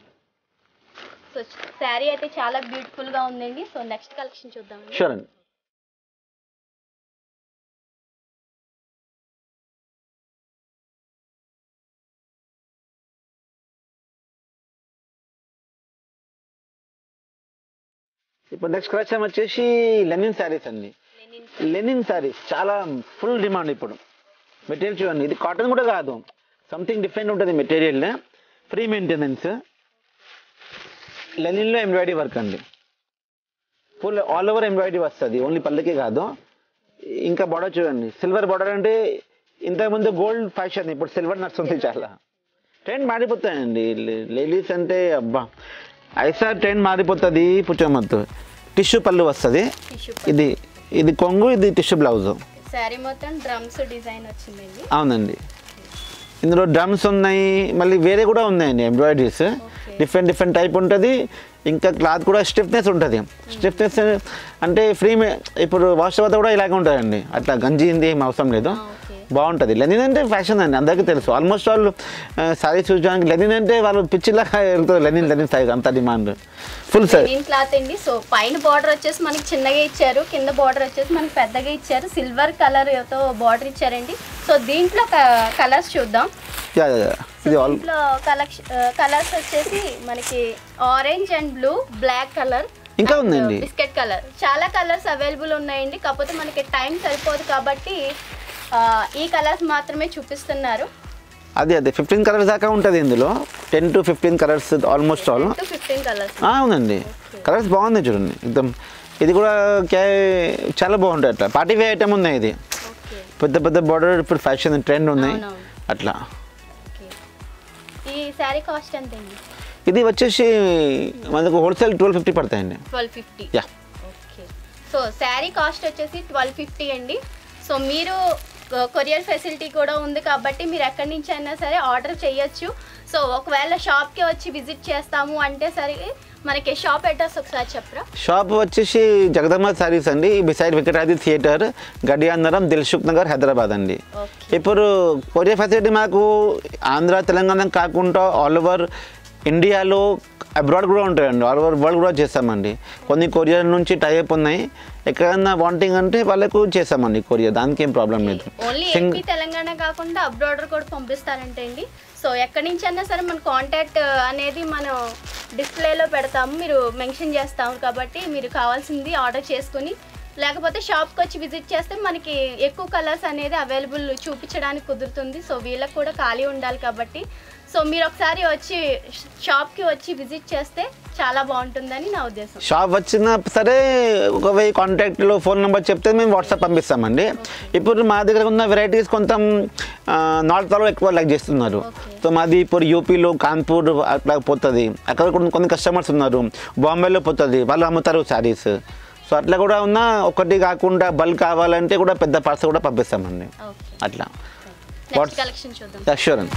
Speaker 1: సో శారీ అయితే చాలా బ్యూటిఫుల్ గా ఉందండి సో నెక్స్ట్ కలెక్షన్ చూద్దామండి
Speaker 2: షూర్ అండి ఇప్పుడు నెక్స్ట్ కలెక్షన్ వచ్చేసి లెనిన్ శారీస్ అండి
Speaker 1: లెనిన్
Speaker 2: లెనిన్ శారీస్ చాలా ఫుల్ డిమాండ్ ఇప్పుడు మెటీరియల్ చూడండి ఇది కాటన్ కూడా కాదు సంథింగ్ డిఫరెంట్ ఉంటుంది మెటీరియల్ ఫ్రీ మెయింటెనెన్స్ లెనిన్లో ఎంబ్రాయిడరీ వర్క్ అండి ఫుల్ ఆల్ ఓవర్ ఎంబ్రాయిడరీ వస్తుంది ఓన్లీ పళ్ళకే కాదు ఇంకా బార్డర్ చూడండి సిల్వర్ బార్డర్ అంటే ఇంతకుముందు గోల్డ్ ఫ్యాషన్ ఇప్పుడు సిల్వర్ నడుస్తుంది చాలా ట్రెండ్ మారిపోతాయండి లేడీస్ అంటే అబ్బా ఐసా ట్రెండ్ మారిపోతుంది పుచ్చమత్తు టిష్యూ పళ్ళు వస్తుంది
Speaker 1: టిష్యూ
Speaker 2: ఇది ఇది కొంగు ఇది టిష్యూ బ్లౌజ్
Speaker 1: శారీ మొత్తం డ్రమ్స్ డిజైన్ వచ్చిందండి
Speaker 2: అవునండి ఇందులో డ్రమ్స్ ఉన్నాయి మళ్ళీ వేరే కూడా ఉన్నాయండి ఎంబ్రాయిడరీస్ డిఫరెంట్ డిఫరెంట్ టైప్ ఉంటుంది ఇంకా క్లాత్ కూడా స్టిఫ్నెస్ ఉంటుంది స్టిఫ్నెస్ అంటే ఫ్రీ ఇప్పుడు వాష్ తర్వాత కూడా ఇలాగే ఉంటుందండి అట్లా గంజింది ఏం అవసరం లేదు
Speaker 1: ఓకే
Speaker 2: బాగుంటుంది లెనిన్ అంటే ఫ్యాషన్ అండి అందరికీ తెలుసు ఆల్మోస్ట్ వాళ్ళు సారీస్ చూడడానికి లెనిన్ అంటే వాళ్ళు పిచ్చిలాగా వెళ్తారు లెనిన్ లెనిన్ సైజ్ అంత demand full size
Speaker 1: green cloth అండి సో పైన బార్డర్ వచ్చేసి మనకి చిన్నగా ఇచ్చారు కింద బార్డర్ వచ్చేసి మనకి పెద్దగా ఇచ్చారు సిల్వర్ కలర్ తో బార్డర్ ఇచ్చారండి సో దీంట్లో కలర్స్ చూద్దాం
Speaker 2: యా యా, యా. ఇది ఆల్
Speaker 1: దీంట్లో కలెక్షన్ కలర్స్ వచ్చేసి మనకి orange and blue black colour
Speaker 2: ఇంకా ఉందండి
Speaker 1: బిస్కెట్ కలర్ చాలా కలర్స్ అవైలబుల్ ఉన్నాయండి కాకపోతే మనకి టైం సరిపోదు కాబట్టి ఆ, ఈ కలర్స్ మాత్రమే చూపిస్తున్నారు
Speaker 2: అదే అదే ఫిఫ్టీన్ కలర్స్ దాకా ఉంటుంది ఇందులో ten to fifteen colours almost all
Speaker 1: to fifteen colours
Speaker 2: అవునండి కలర్స్ బాగుంది చూడండి ఎక్దమ్ ఇది కూడా క్యా చాలా బాగుంటుంది అట్లా పార్టీ వే ఐటమ్ ఉన్నాయి ఇది
Speaker 1: ఓకే
Speaker 2: పెద్ద పెద్ద బార్డర్ ఇప్పుడు ఫ్యాషన్ ట్రెండ్ ఉన్నాయి
Speaker 1: అవునవును.
Speaker 2: అట్లా
Speaker 1: ఓకే ఈ శారీ కాస్ట్ ఎంత అండి
Speaker 2: ఇది వచ్చేసి మనకు హోల్సేల్ ట్వెల్వ్ ఫిఫ్టీ పడతాయండి
Speaker 1: twelve fifty
Speaker 2: yeah
Speaker 1: okay so sari cost వచ్చేసి ట్వెల్వ్ ఫిఫ్టీ అండి సో మీరు కొరియర్ ఫెసిలిటీ కూడా ఉంది కాబట్టి మీరు ఎక్కడి నుంచి అయినా సరే ఆర్డర్ చేయొచ్చు సో ఒకవేళ షాప్కి వచ్చి విజిట్ చేస్తాము అంటే సరే మనకి షాప్ అడ్రస్ ఒకసారి చెప్పరా
Speaker 2: షాప్ వచ్చేసి జగదమ్మ సారీస్ అండి beside Venkatadri theatre Gaddiannaram Dilsukhnagar Hyderabad అండి
Speaker 1: ఓకే
Speaker 2: ఇప్పుడు కొరియర్ ఫెసిలిటీ మాకు ఆంధ్ర తెలంగాణ కాకుండా ఆల్ ఓవర్ ఇండియాలో అబ్రాడ్ కూడా ఉంటాయండి ఆల్ ఓవర్ వరల్డ్ కూడా చేస్తామండి కొన్ని కొరియర్ నుంచి టైప్ ఉన్నాయి ఎక్కడన్నా వాంటింగ్ అంటే వాళ్ళకు చేస్తామండి కొరియర్ దానికి ఏం ప్రాబ్లం లేదు
Speaker 1: ఓన్లీ
Speaker 2: సింగ్-
Speaker 1: ఏపీ తెలంగాణ కాకుండా అబ్రాడర్ కూడా పంపిస్తారంటే అండి సో ఎక్కడి నుంచి అయినా సరే మన కాంటాక్ట్ అనేది మనం డిస్ప్లేలో పెడతాము మీరు మెన్షన్ చేస్తాము కాబట్టి మీరు కావాల్సింది ఆర్డర్ చేసుకుని లేకపోతే షాప్కి వచ్చి విజిట్ చేస్తే మనకి ఎక్కువ కలర్స్ అనేది అవైలబుల్ చూపించడానికి కుదురుతుంది సో వీళ్ళకి కూడా ఖాళీ ఉండాలి కాబట్టి సో మీరు ఒకసారి వచ్చి షాప్కి వచ్చి విజిట్ చేస్తే చాలా బాగుంటుందని నా ఉద్దేశం
Speaker 2: షాప్ వచ్చినా సరే ఒక వెయ్యి కాంటాక్ట్లో ఫోన్ నెంబర్ చెప్తే మేము వాట్సాప్ పంపిస్తామండి ఇప్పుడు మా దగ్గర ఉన్న వెరైటీస్ కొంచెం నార్త్లో ఎక్కువ లైక్ చేస్తున్నారు
Speaker 1: Okay.
Speaker 2: సో మాది ఇప్పుడు యూపీలో కాన్పూర్ అట్లా పోతుంది అక్కడ కొన్ని కొన్ని కస్టమర్స్ ఉన్నారు బాంబేలో పోతుంది వాళ్ళు అమ్ముతారు శారీస్ సో అట్లా కూడా ఉన్న ఒకటి కాకుండా బల్క్ కావాలంటే కూడా పెద్ద పార్సల్ కూడా పంపిస్తామండి
Speaker 1: ఓకే
Speaker 2: అట్లా
Speaker 1: నెక్స్ట్
Speaker 2: What's-
Speaker 1: కలెక్షన్ చూద్దాం
Speaker 2: అష్యూరెన్స్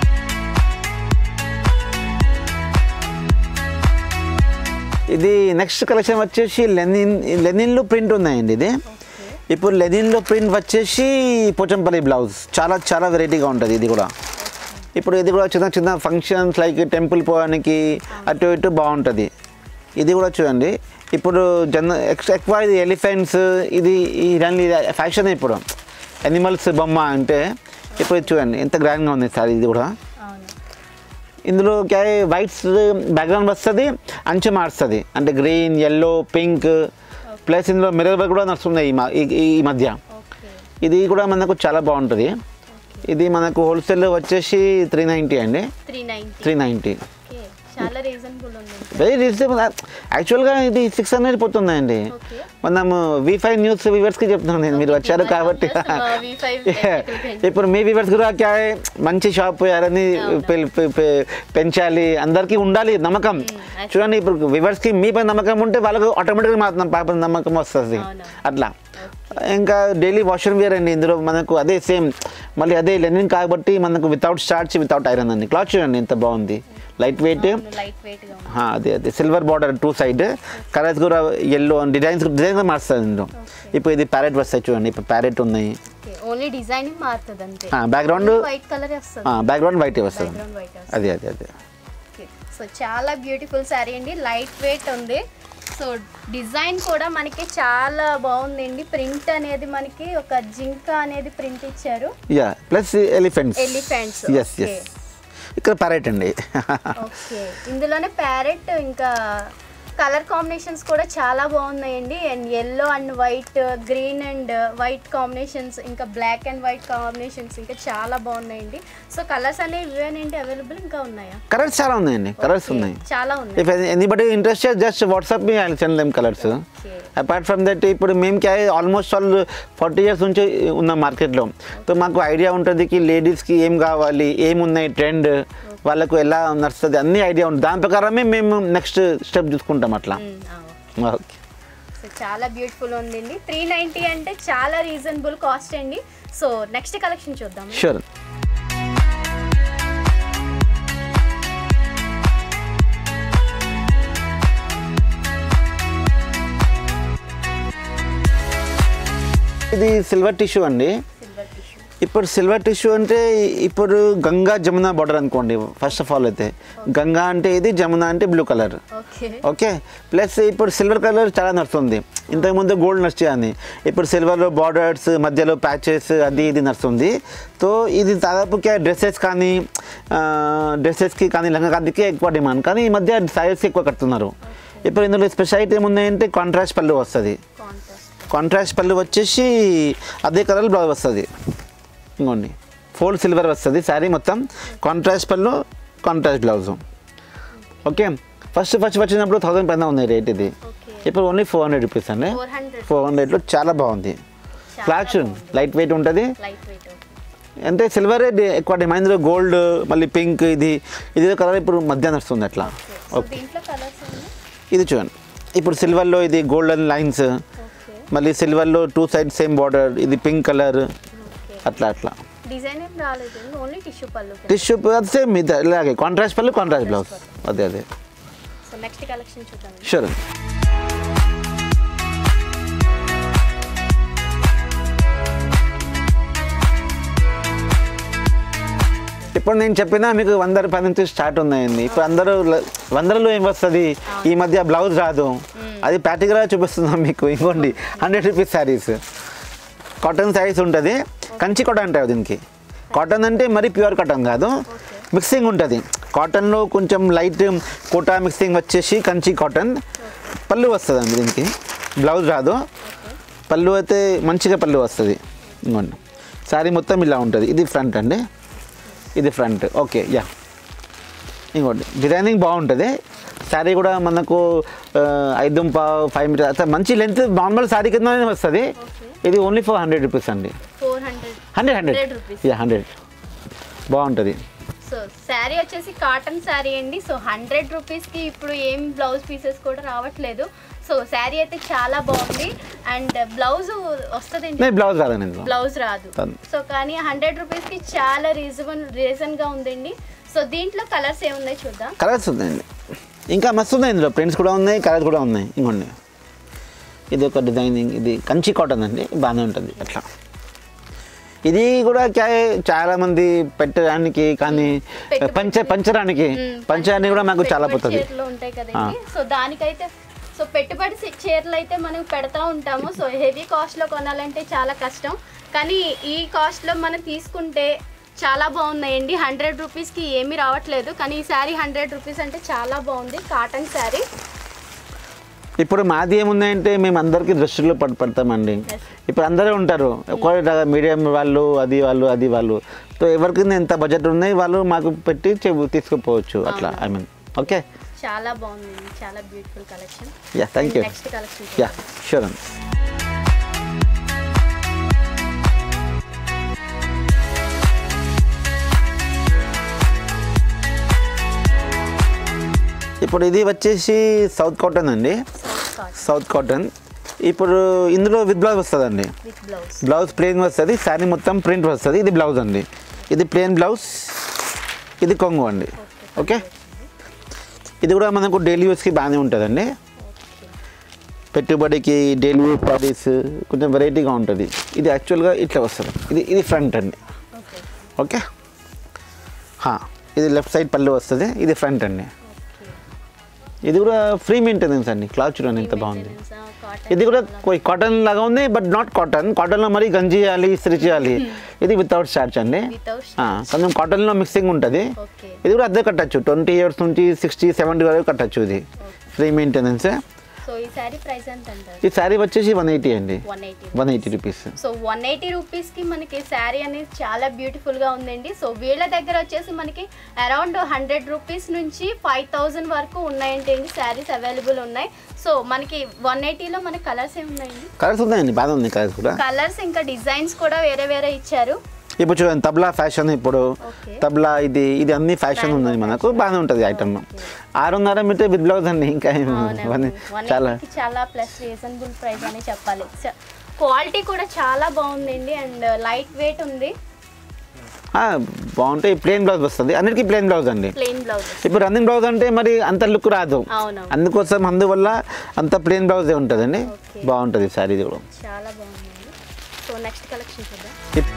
Speaker 2: ఇది నెక్స్ట్ కలెక్షన్ వచ్చేసి లెనిన్ లెనిన్లో ప్రింట్ ఉన్నాయండి ఇది
Speaker 1: ఓకే
Speaker 2: ఇప్పుడు లెనిన్లో ప్రింట్ వచ్చేసి పోచంపల్లి బ్లౌజ్ చాలా చాలా వెరైటీగా ఉంటుంది ఇది కూడా ఇప్పుడు ఇది కూడా చిన్న చిన్న ఫంక్షన్స్ లైక్ టెంపుల్ పోవడానికి అటు ఇటు బాగుంటుంది ఇది కూడా చూడండి ఇప్పుడు జన ఎక్స్ ఎక్కువ ఇది ఎలిఫెంట్స్ ఇది ఇవన్నీ ఫ్యాషన్ ఇప్పుడు అనిమల్స్ బొమ్మ అంటే ఇప్పుడు ఇది చూడండి ఎంత గ్రాండ్గా ఉంది సార్ ఇది కూడా
Speaker 1: అవును
Speaker 2: ఇందులో క్యా వైట్స్ బ్యాక్గ్రౌండ్ వస్తుంది అంచు మారుస్తుంది అంటే గ్రీన్ ఎల్లో పింక్ ప్లస్ ఇందులో మిర్రర్ వర్క్ కూడా నడుస్తున్నాయి ఈ మ- ఈ- ఈ మధ్య
Speaker 1: ఓకే
Speaker 2: ఇది కూడా మనకు చాలా బాగుంటుంది ఇది మనకు హోల్సేల్ వచ్చేసి త్రీ నైంటీ అండి
Speaker 1: three ninety
Speaker 2: three ninety
Speaker 1: okay చాలా రీజనబుల్ ఉంది
Speaker 2: వెరీ రీజనబుల్ యాక్చువల్గా ఇది సిక్స్ హండ్రెడ్ పోతుందండి
Speaker 1: ఓకే
Speaker 2: మనము వి ఫైవ్ న్యూస్ వ్యూవర్స్కి చెప్తున్నాను నేను మీరు వచ్చారు కాబట్టి ఇప్పుడు మీ వ్యూవర్స్ కూడా క్యా హై, మంచి షాప్ యారని పె- పె- పె- పెంచాలి అందరికీ ఉండాలి నమ్మకం
Speaker 1: actually.
Speaker 2: చూడండి ఇప్పుడు వ్యూవర్స్కి మీ పైన నమ్మకం ఉంటే వాళ్ళకు ఆటోమేటిక్గా మా పాప నమ్మకం వస్తుంది
Speaker 1: అవును.
Speaker 2: అట్లా ఇంకా డైలీ వాష్రూమ్ వేర్ అండి ఇందులో మనకు అదే సేమ్ మళ్ళీ అదే లెనిన్ కాబట్టి మనకు వితౌట్ స్టార్చ్ వితౌట్ ఐరన్ అండి క్లాత్ చూడండి ఎంత బాగుంది లైట్ వెయిట్
Speaker 1: లైట్ వెయిట్ గా ఉంది
Speaker 2: హా, అదే అదే silver border two side colours కూడా ఎల్లో డిజైన్స్ డిజైన్ కూడా మారుస్తుంది ఇందులో ఇప్పుడు ఇది ప్యారెట్ వస్తాయి చూడండి ఇప్పుడు ప్యారెట్ ఉన్నాయి
Speaker 1: ఓకే ఓన్లీ డిజైన్ మారుతుంది అంతే
Speaker 2: బ్యాక్గ్రౌండ్
Speaker 1: వైట్ కలర్ వస్తుంది
Speaker 2: బ్యాక్గ్రౌండ్ వైట్ వస్తుంది
Speaker 1: బ్యాక్గ్రౌండ్ వైట్ వస్తుంది
Speaker 2: అదే అదే అదే
Speaker 1: ఓకే సో చాలా బ్యూటిఫుల్ శారీ అండి లైట్ వెయిట్ ఉంది సో డిజైన్ కూడా మనకి చాలా బాగుందండి ప్రింట్ అనేది మనకి ఒక జింక అనేది ప్రింట్ ఇచ్చారు
Speaker 2: yeah plus elephants
Speaker 1: elephants
Speaker 2: yes yes ఇక్కడ ప్యారెట్ అండి
Speaker 1: ఓకే ఇందులోనే ప్యారెట్ ఇంకా కలర్ కాంబినేషన్స్ కూడా చాలా బాగున్నాయండి and yellow and white green and white combinations ఇంకా బ్లాక్ అండ్ వైట్ కాంబినేషన్స్ ఇంకా చాలా బాగున్నాయండి సో కలర్స్ అనేవి ఇవేనండి అవైలబుల్ ఇంకా ఉన్నాయా
Speaker 2: కలర్స్ చాలా ఉన్నాయండి కలర్స్ ఉన్నాయి
Speaker 1: చాలా ఉన్నాయి
Speaker 2: if anybody interested just WhatsApp me I send them colours
Speaker 1: okay
Speaker 2: apart from that ఇప్పుడు మేము క్యా ఆల్మోస్ట్ ఆల్ ఫార్టీ ఇయర్స్ నుంచి ఉన్నాం మార్కెట్లో సో మాకు ఐడియా ఉంటుంది కి లేడీస్కి ఏం కావాలి ఏమున్నాయి ట్రెండ్ వాళ్ళకు ఎలా నడుస్తుంది అన్ని ఐడియా ఉంటుంది దాని ప్రకారమే మేము నెక్స్ట్ స్టెప్ చూసుకుంటాం అట్లా ఓకే
Speaker 1: సో చాలా బ్యూటిఫుల్ ఉందండి త్రీ నైంటీ అంటే చాలా రీజనబుల్ కాస్ట్ అండి సో నెక్స్ట్ కలెక్షన్ చూద్దాం
Speaker 2: షూర్ ఇది సిల్వర్ టిష్యూ అండి
Speaker 1: సిల్వర్ టిష్యూ
Speaker 2: ఇప్పుడు సిల్వర్ టిష్యూ అంటే ఇప్పుడు గంగా జమున బార్డర్ అనుకోండి ఫస్ట్ ఆఫ్ ఆల్ అయితే గంగా అంటే ఇది జమున అంటే blue colour
Speaker 1: okay
Speaker 2: okay plus ఇప్పుడు సిల్వర్ కలర్ చాలా నడుస్తుంది ఇంతకుముందు గోల్డ్ నడిచేయాలి ఇప్పుడు సిల్వర్లో బార్డర్స్ మధ్యలో ప్యాచెస్ అది ఇది నడుస్తుంది సో ఇది దాదాపుగా డ్రెస్సెస్ కానీ డ్రెస్సెస్కి కానీ లంగా కాంతికి ఎక్కువ డిమాండ్ కానీ ఈ మధ్య సారీస్కి ఎక్కువ కడుతున్నారు ఇప్పుడు ఇందులో స్పెషాలిటీ ఏముందంటే కాంట్రాస్ట్ పళ్ళు వస్తుంది
Speaker 1: కాంట్రాస్ట్
Speaker 2: కాంట్రాస్ట్ పళ్ళు వచ్చేసి అదే కలర్ బ్లౌజ్ వస్తుంది ఇంకోండి ఫోల్డ్ సిల్వర్ వస్తుంది శారీ మొత్తం కాంట్రాస్ట్ పళ్ళు contrast blouse okay first first వచ్చినప్పుడు థౌసండ్ పైన ఉంది రేట్ ఇది
Speaker 1: ఓకే
Speaker 2: ఇప్పుడు ఓన్లీ ఫోర్ హండ్రెడ్ రూపీస్ అండి
Speaker 1: ఫోర్ హండ్రెడ్
Speaker 2: ఫోర్ హండ్రెడ్లో చాలా బాగుంది క్లాత్ చూడండి లైట్ వెయిట్ ఉంటుంది
Speaker 1: లైట్ వెయిట్
Speaker 2: అంటే సిల్వర్ ఎక్కువ డిమాండ్ ఇందులో గోల్డ్ మళ్ళీ పింక్ ఇది ఇది కలర్ ఇప్పుడు మధ్యాహ్నం వస్తుంది అట్లా
Speaker 1: సో
Speaker 2: ఓకే
Speaker 1: దీంట్లో కలర్స్ ఉన్నాయి
Speaker 2: ఇది చూడండి ఇప్పుడు సిల్వర్లో ఇది గోల్డెన్ లైన్స్
Speaker 1: ఓకే
Speaker 2: మళ్ళీ సిల్వర్లో టూ సైడ్ సేమ్ బార్డర్ ఇది పింక్ కలర్
Speaker 1: ఓకే
Speaker 2: అట్లా అట్లా
Speaker 1: డిజైన్ ఏం రాలేదు ఓన్లీ టిష్యూ పళ్ళు
Speaker 2: టిష్యూ అది సేమ్ ఇది ఇలాగే కాంట్రాస్ట్ పళ్ళు కాంట్రాస్ట్ బ్లౌజ్ అదే అదే
Speaker 1: సో నెక్స్ట్ కలెక్షన్ చూద్దాం
Speaker 2: షూర్ ఇప్పుడు నేను చెప్పినా మీకు వంద రూపాయల నుంచి స్టార్ట్ ఉన్నాయండి ఇప్పుడు అందరూ ల- వందలలో ఏం వస్తుంది ఈ మధ్య బ్లౌజ్ రాదు అది ప్రాక్టికల్గా చూపిస్తున్నాం మీకు ఇంకోండి hundred rupees saris cotton saris ఉంటుంది కంచి కాటన్ అంటారు దీనికి కాటన్ అంటే మరీ ప్యూర్ కాటన్ కాదు మిక్సింగ్ ఉంటుంది కాటన్లో కొంచెం లైట్ కోటా మిక్సింగ్ వచ్చేసి కంచి కాటన్ పళ్ళు వస్తుంది అండి దీనికి బ్లౌజ్ రాదు పళ్ళు అయితే మంచిగా పళ్ళు వస్తుంది ఇంకోండి శారీ మొత్తం ఇలా ఉంటుంది ఇది ఫ్రంట్ అండి ఇది ఫ్రంట్ ఓకే యా ఇంకోటి డిజైనింగ్ బాగుంటుంది శారీ కూడా మనకు ఆ, ఐదు పావు ఫైవ్ మీటర్ అట్లా మంచి లెంత్ నార్మల్ శారీ కింద వస్తుంది ఇది ఓన్లీ ఫర్ హండ్రెడ్ రూపీస్ అండి
Speaker 1: four hundred
Speaker 2: hundred hundred
Speaker 1: 100 rupees.
Speaker 2: Yeah hundred బాగుంటుంది
Speaker 1: సో శారీ వచ్చేసి కాటన్ శారీ అండి సో హండ్రెడ్ రూపీస్కి ఇప్పుడు ఏం బ్లౌజ్ పీసెస్ కూడా రావట్లేదు సో శారీ అయితే చాలా బాగుంది అండ్ బ్లౌజ్ వస్తుందండి
Speaker 2: నేను బ్లౌజ్ రాదండి ఇందులో
Speaker 1: బ్లౌజ్ రాదు
Speaker 2: రాదు.
Speaker 1: సో కానీ హండ్రెడ్ రూపీస్కి చాలా రీజనబుల్ రీజన్గా ఉందండి సో దీంట్లో కలర్స్ ఏమున్నాయి చూద్దాం
Speaker 2: కలర్స్ ఉన్నాయండి ఇంకా మస్తు ఉన్నాయి ఇందులో ప్రింట్స్ కూడా ఉన్నాయి కలర్స్ కూడా ఉన్నాయి ఇంకోండి ఇది ఒక డిజైనింగ్ ఇది కంచి కాటన్ అండి బాగానే ఉంటుంది అట్లా ఇది కూడా క్యా- చాలా మంది పెట్టడానికి కానీ
Speaker 1: పెట్టుబడి
Speaker 2: పంచ పంచడానికి
Speaker 1: మ్మ్.
Speaker 2: పంచడానికి కూడా మాకు చాలా
Speaker 1: పెట్టుబడి
Speaker 2: పోతుంది
Speaker 1: చీరలు ఉంటాయి కదండి సో దానికైతే సో పెట్టుబడి సి- చీరలు అయితే మనం పెడతా ఉంటాము సో హెవీ కాస్ట్లో కొనాలంటే చాలా కష్టం కానీ ఈ కాస్ట్లో మనం తీసుకుంటే చాలా బాగున్నాయండి హండ్రెడ్ రూపీస్కి ఏమీ రావట్లేదు కానీ ఈ శారీ హండ్రెడ్ రూపీస్ అంటే చాలా బాగుంది కాటన్ శారీ
Speaker 2: ఇప్పుడు మాది ఏముందంటే మేము అందరికీ దృష్టిలో పడి పడతామండి ఇప్పుడు అందరూ ఉంటారు ఒక మీడియం వాళ్ళు అది వాళ్ళు అది వాళ్ళు సో ఎవరికి ఎంత బడ్జెట్ ఉన్నాయి వాళ్ళు మాకు పెట్టి చెవు తీసుకుపోవచ్చు అట్లా ఐ మీన్ ఓకే
Speaker 1: చాలా బాగుందండి చాలా beautiful collection
Speaker 2: yeah thank you
Speaker 1: next collection
Speaker 2: yeah sure అండి ఇప్పుడు ఇది వచ్చేసి సౌత్ కాటన్ అండి సౌత్ కాటన్ ఇప్పుడు ఇందులో విత్ బ్లౌజ్ వస్తుందండి
Speaker 1: విత్ బ్లౌజ్
Speaker 2: బ్లౌజ్ ప్లెయిన్ వస్తుంది శారీ మొత్తం ప్రింట్ వస్తుంది ఇది బ్లౌజ్ అండి ఇది ప్లెయిన్ బ్లౌజ్ ఇది కొంగు అండి ఓకే ఇది కూడా మనకు డైలీ యూస్కి బాగానే ఉంటుందండి పెట్టుబడికి డైలీ యూస్ పార్టీస్ కొంచెం వెరైటీగా ఉంటుంది ఇది యాక్చువల్గా ఇట్లా వస్తుంది ఇది ఇది ఫ్రంట్ అండి
Speaker 1: ఓకే
Speaker 2: ఓకే హా, ఇది లెఫ్ట్ సైడ్ పళ్ళు వస్తుంది ఇది ఫ్రంట్ అండి ఇది కూడా ఫ్రీ మెయింటెనెన్స్ అండి క్లాత్ చూడండి ఎంత బాగుంది ఇది కూడా కాటన్ లాగా ఉంది బట్ నాట్ కాటన్ కాటన్లో మరి గంజి చేయాలి ఇస్త్రీ చేయాలి ఇది వితౌట్ స్టార్చ్ అండి
Speaker 1: వితౌట్
Speaker 2: ఆ, కొంచెం కాటన్లో మిక్సింగ్ ఉంటుంది
Speaker 1: ఓకే
Speaker 2: ఇది కూడా అద్దె కట్టచ్చు ట్వంటీ ఇయర్స్ నుంచి సిక్స్టీ సెవెంటీ వరకు కట్టచ్చు ఇది ఫ్రీ మెయింటెనెన్స్
Speaker 1: సో ఈ శారీ ప్రైస్ ఎంత అంటారు
Speaker 2: ఈ శారీ వచ్చేసి వన్ ఎయిటీ అండి
Speaker 1: one eighty
Speaker 2: one eighty rupees
Speaker 1: so one eighty రూపీస్కి మనకి శారీ అనేది చాలా బ్యూటిఫుల్గా ఉందండి సో వీళ్ళ దగ్గర వచ్చేసి మనకి అరౌండ్ హండ్రెడ్ రూపీస్ నుంచి ఫైవ్ థౌజండ్ వరకు ఉన్నాయంటే శారీస్ అవైలబుల్ ఉన్నాయి సో మనకి వన్ ఎయిటీలో మనకి కలర్స్ ఏమి ఉన్నాయండి
Speaker 2: కలర్స్ ఉన్నాయండి బాగా ఉన్నాయి కలర్స్ కూడా
Speaker 1: కలర్స్ ఇంకా డిజైన్స్ కూడా వేరే వేరే ఇచ్చారు
Speaker 2: ఇప్పుడు చూడండి తబ్లా ఫ్యాషన్ ఇప్పుడు
Speaker 1: ఓకే
Speaker 2: తబ్లా ఇది ఇది అన్ని ఫ్యాషన్ ఉన్నది మనకు బాగానే ఉంటుంది ఐటమ్ ఆరున్నర మీటర్ విత్ బ్లౌజ్ అండి ఇంకా ఏం ఇవన్నీ చాలా
Speaker 1: చాలా చాలా ప్లస్ రీజనబుల్ ప్రైస్ అని చెప్పాలి క్వాలిటీ కూడా చాలా బాగుందండి అండ్ లైట్ వెయిట్ ఉంది
Speaker 2: ఆ, బాగుంటాయి ప్లెయిన్ బ్లౌజ్ వస్తుంది అన్నిటికీ ప్లెయిన్ బ్లౌజ్ అండి
Speaker 1: ప్లెయిన్ బ్లౌజ్
Speaker 2: ఇప్పుడు రన్నింగ్ బ్లౌజ్ అంటే మరి అంత లుక్ రాదు
Speaker 1: అవునవును
Speaker 2: అందుకోసం అందువల్ల అంత ప్లెయిన్ బ్లౌజే ఉంటుందండి
Speaker 1: Okay.
Speaker 2: బాగుంటుంది శారీ ఇది కూడా
Speaker 1: చాలా బాగుందండి సో నెక్స్ట్ కలెక్షన్ చూద్దాం
Speaker 2: ఇప్-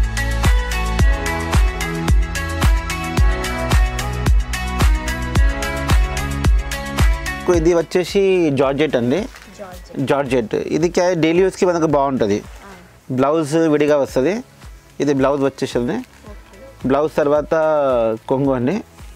Speaker 2: ఇది వచ్చేసి జార్జెట్ అండి
Speaker 1: జార్జ్
Speaker 2: జార్జెట్ ఇది డైలీ యూస్కి మనకు బాగుంటుంది బ్లౌజ్ విడిగా వస్తుంది ఇది బ్లౌజ్ వచ్చేసింది
Speaker 1: ఓకే
Speaker 2: బ్లౌజ్ తర్వాత కొంగు అండి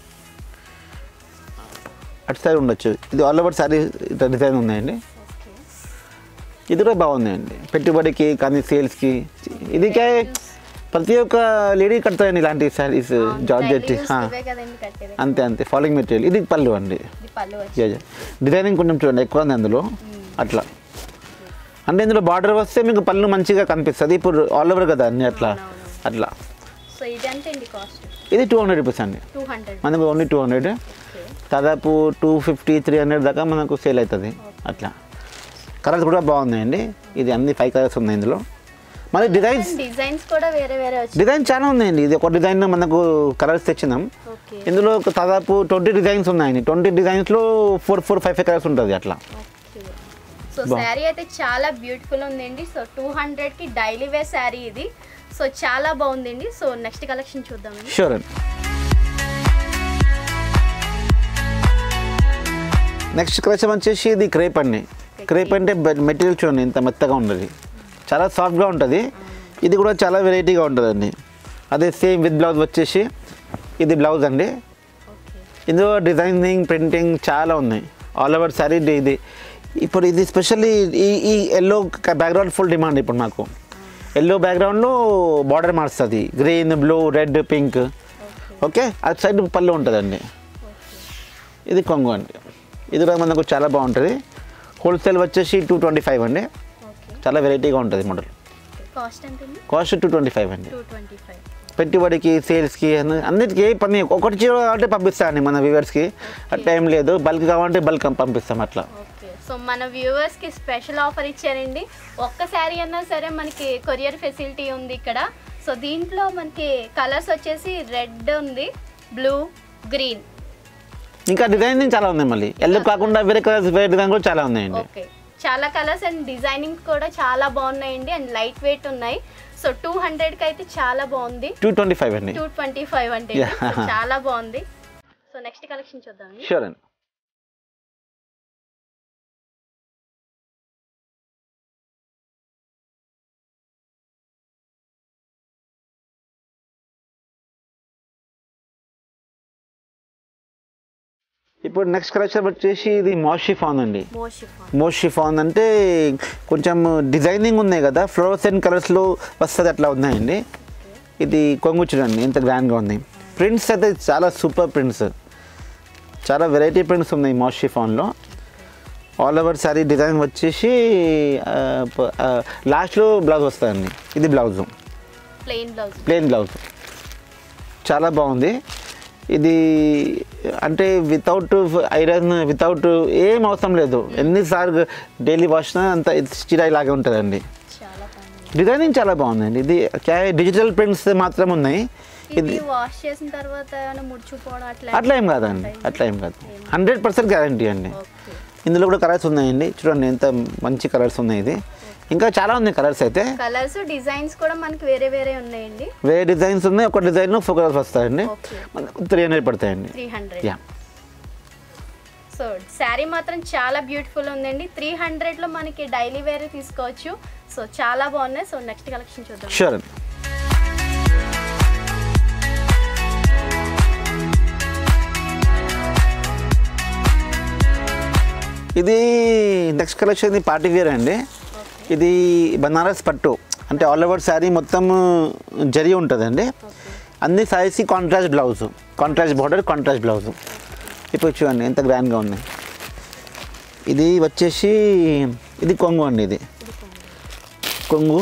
Speaker 2: అటు సైడ్ ఉండొచ్చు ఇది ఆల్ ఓవర్ సారీ ఇట్లా డిజైన్ ఉన్నాయండి
Speaker 1: ఓకే
Speaker 2: ఇది కూడా బాగుందండి పెట్టుబడికి కానీ సేల్స్కి ఇది కే ప్రతి ఒక్క లేడీ కడతాయండి ఇలాంటి శారీస్ జార్జెట్ ఆ,
Speaker 1: ఇవే కదండి కట్టేది
Speaker 2: అంతే అంతే ఫాలోయింగ్ మెటీరియల్ ఇది పళ్ళు అండి
Speaker 1: ఇది పళ్ళు వచ్చి
Speaker 2: యా, యా. డిజైనింగ్ కొంచెం చూడండి ఎక్కువ ఉంది అందులో అట్లా అంటే ఇందులో బార్డర్ వస్తే మీకు పళ్ళు మంచిగా కనిపిస్తుంది ఇప్పుడు ఆల్ ఓవర్ కదా అన్ని అట్లా అట్లా
Speaker 1: సో ఇది ఎంత అండి కాస్ట్
Speaker 2: ఇది టూ హండ్రెడ్ రూపీస్ అండి
Speaker 1: టూ హండ్రెడ్
Speaker 2: మనకు ఓన్లీ టూ హండ్రెడ్
Speaker 1: ఓకే
Speaker 2: దాదాపు టూ ఫిఫ్టీ త్రీ హండ్రెడ్ దాకా మనకు సేల్ అవుతుంది అట్లా కలర్స్ కూడా బాగున్నాయండి ఇది అన్ని ఫైవ్ కలర్స్ ఉన్నాయి ఇందులో మళ్ళీ డిజైన్స్
Speaker 1: డిజైన్స్ కూడా వేరే వేరే వచ్చి
Speaker 2: డిజైన్ చాలా ఉన్నాయండి ఇది ఒక డిజైన్ మనకు కలర్స్ తెచ్చినాం
Speaker 1: ఓకే
Speaker 2: ఇందులో ఒక దాదాపు ట్వంటీ డిజైన్స్ ఉన్నాయండి ట్వంటీ డిజైన్స్లో four four five five colours ఉంటుంది అట్లా
Speaker 1: ఓకే సో శారీ అయితే చాలా బ్యూటిఫుల్ ఉందండి సో టూ హండ్రెడ్కి డైలీ వేర్ శారీ ఇది సో చాలా బాగుందండి సో నెక్స్ట్ కలెక్షన్ చూద్దామండి
Speaker 2: షూర్ అండి నెక్స్ట్ కలెక్షన్ వచ్చేసి ఇది క్రేప్ అండి క్రేప్ అంటే మెటీరియల్ చూడండి ఇంత మెత్తగా ఉంటుంది చాలా సాఫ్ట్గా ఉంటుంది ఇది కూడా చాలా వెరైటీగా ఉంటుందండి అదే సేమ్ విత్ బ్లౌజ్ వచ్చేసి ఇది బ్లౌజ్ అండి
Speaker 1: ఓకే
Speaker 2: ఇందులో డిజైనింగ్ ప్రింటింగ్ చాలా ఉన్నాయి ఆల్ ఓవర్ శారీ ఇది ఇప్పుడు ఇది స్పెషల్లీ ఈ ఈ ఎల్లో బ్యాక్గ్రౌండ్ ఫుల్ డిమాండ్ ఇప్పుడు మాకు ఎల్లో బ్యాక్గ్రౌండ్లో బార్డర్ మారుస్తుంది green blue red pink okay అటు సైడ్ పళ్ళు ఉంటుందండి ఇది కొంగు అండి ఇది కూడా మనకు చాలా బాగుంటుంది హోల్సేల్ వచ్చేసి టూ ట్వంటీ ఫైవ్ అండి
Speaker 1: ఓకే
Speaker 2: చాలా వెరైటీగా ఉంటుంది మోడల్
Speaker 1: కాస్ట్ ఎంత అండి
Speaker 2: కాస్ట్ టూ ట్వంటీ ఫైవ్ అండి
Speaker 1: టూ ట్వంటీ ఫైవ్
Speaker 2: పెట్టుబడికి సేల్స్కి అన్ని- అన్నిటికీ ఏ పని ఒకటి చీర కావాలంటే పంపిస్తామండి మన వ్యూవర్స్కి అట్లా ఏం లేదు బల్క్ కావాలంటే బల్క్ పంపిస్తాం అట్లా
Speaker 1: ఓకే సో మన వ్యూవర్స్కి స్పెషల్ ఆఫర్ ఇచ్చారండి ఒక్క శారీ అన్నా సరే మనకి కొరియర్ ఫెసిలిటీ ఉంది ఇక్కడ సో దీంట్లో మనకి కలర్స్ వచ్చేసి రెడ్ ఉంది బ్లూ గ్రీన్
Speaker 2: ఇంకా డిజైనింగ్ చాలా ఉన్నాయి మళ్ళీ ఎల్లో కాకుండా వేరే కలర్స్ వేరే డిజైన్ కూడా చాలా ఉన్నాయండి
Speaker 1: ఓకే చాలా కలర్స్ అండ్ డిజైనింగ్ కూడా చాలా బాగున్నాయండి అండ్ లైట్ వెయిట్ ఉన్నాయి సో టూ హండ్రెడ్కి అయితే చాలా బాగుంది
Speaker 2: టూ ట్వంటీ ఫైవ్ అండి
Speaker 1: టూ ట్వంటీ ఫైవ్ అంటే
Speaker 2: Yeah.
Speaker 1: సో చాలా బాగుంది సో నెక్స్ట్ కలెక్షన్ చూద్దామండి
Speaker 2: షూర్ అండి ఇప్పుడు నెక్స్ట్ కలెక్షన్ వచ్చేసి ఇది మోషిఫాన్ అండి
Speaker 1: మోషిఫాన్
Speaker 2: మోషిఫాన్ అంటే కొంచెం డిజైనింగ్ ఉన్నాయి కదా ఫ్లోరసెంట్ కలర్స్లో వస్తుంది అట్లా ఉన్నాయండి ఇది కొంగు చూడండి ఎంత గ్రాండ్గా ఉంది ప్రింట్స్ అయితే చాలా సూపర్ ప్రింట్స్ చాలా వెరైటీ ప్రింట్స్ ఉన్నాయి మోషిఫాన్లో ఆల్ ఓవర్ సారీ డిజైన్ వచ్చేసి లాస్ట్లో బ్లౌజ్ వస్తుందండి ఇది blouse
Speaker 1: plain blouse
Speaker 2: plain blouse చాలా బాగుంది ఇది అంటే వితౌట్ ఐరన్ వితౌట్ ఏం అవసరం లేదు ఎన్నిసార్లు డైలీ వాష్నా అంత స్టిరాయి లాగే ఉంటుందండి
Speaker 1: చాలా బాగుంది
Speaker 2: డిజైనింగ్ చాలా బాగుందండి ఇది డిజిటల్ ప్రింట్స్ మాత్రం ఉన్నాయి
Speaker 1: ఇది వాష్ చేసిన తర్వాత ఏమైనా ముడుచుకోవడం అట్లా
Speaker 2: అట్లా ఏం కాదండి అట్లా ఏం కాదు హండ్రెడ్ పర్సెంట్ గ్యారంటీ అండి
Speaker 1: ఓకే
Speaker 2: ఇందులో కూడా కలర్స్ ఉన్నాయండి చూడండి ఎంత మంచి కలర్స్ ఉన్నాయి ఇది ఇంకా చాలా ఉన్నాయి కలర్స్ అయితే
Speaker 1: కలర్స్ డిజైన్స్ కూడా మనకి వేరే వేరే ఉన్నాయండి
Speaker 2: వేరే డిజైన్స్ ఉన్నాయి ఒక డిజైన్ ఫోర్ కలర్స్ వస్తాయండి
Speaker 1: ఓకే
Speaker 2: మనకు త్రీ హండ్రెడ్ పడతాయండి
Speaker 1: three hundred
Speaker 2: yeah
Speaker 1: so sari మాత్రం చాలా బ్యూటిఫుల్ ఉందండి త్రీ హండ్రెడ్లో మనకి డైలీ వేర్ తీసుకోవచ్చు సో చాలా బాగున్నాయి సో నెక్స్ట్ కలెక్షన్ చూద్దాం
Speaker 2: షూర్ అండి ఇది నెక్స్ట్ కలెక్షన్ ఇది పార్టీ వేర్ అండి ఇది బనారస్ పట్టు అంటే ఆల్ ఓవర్ శారీ మొత్తం జరి ఉంటుందండి అన్ని సారీస్కి contrast blouse contrast border contrast blouse ఇప్పుడు చూడండి ఎంత గ్రాండ్గా ఉన్నాయి ఇది వచ్చేసి ఇది కొంగు అండి ఇది కొంగు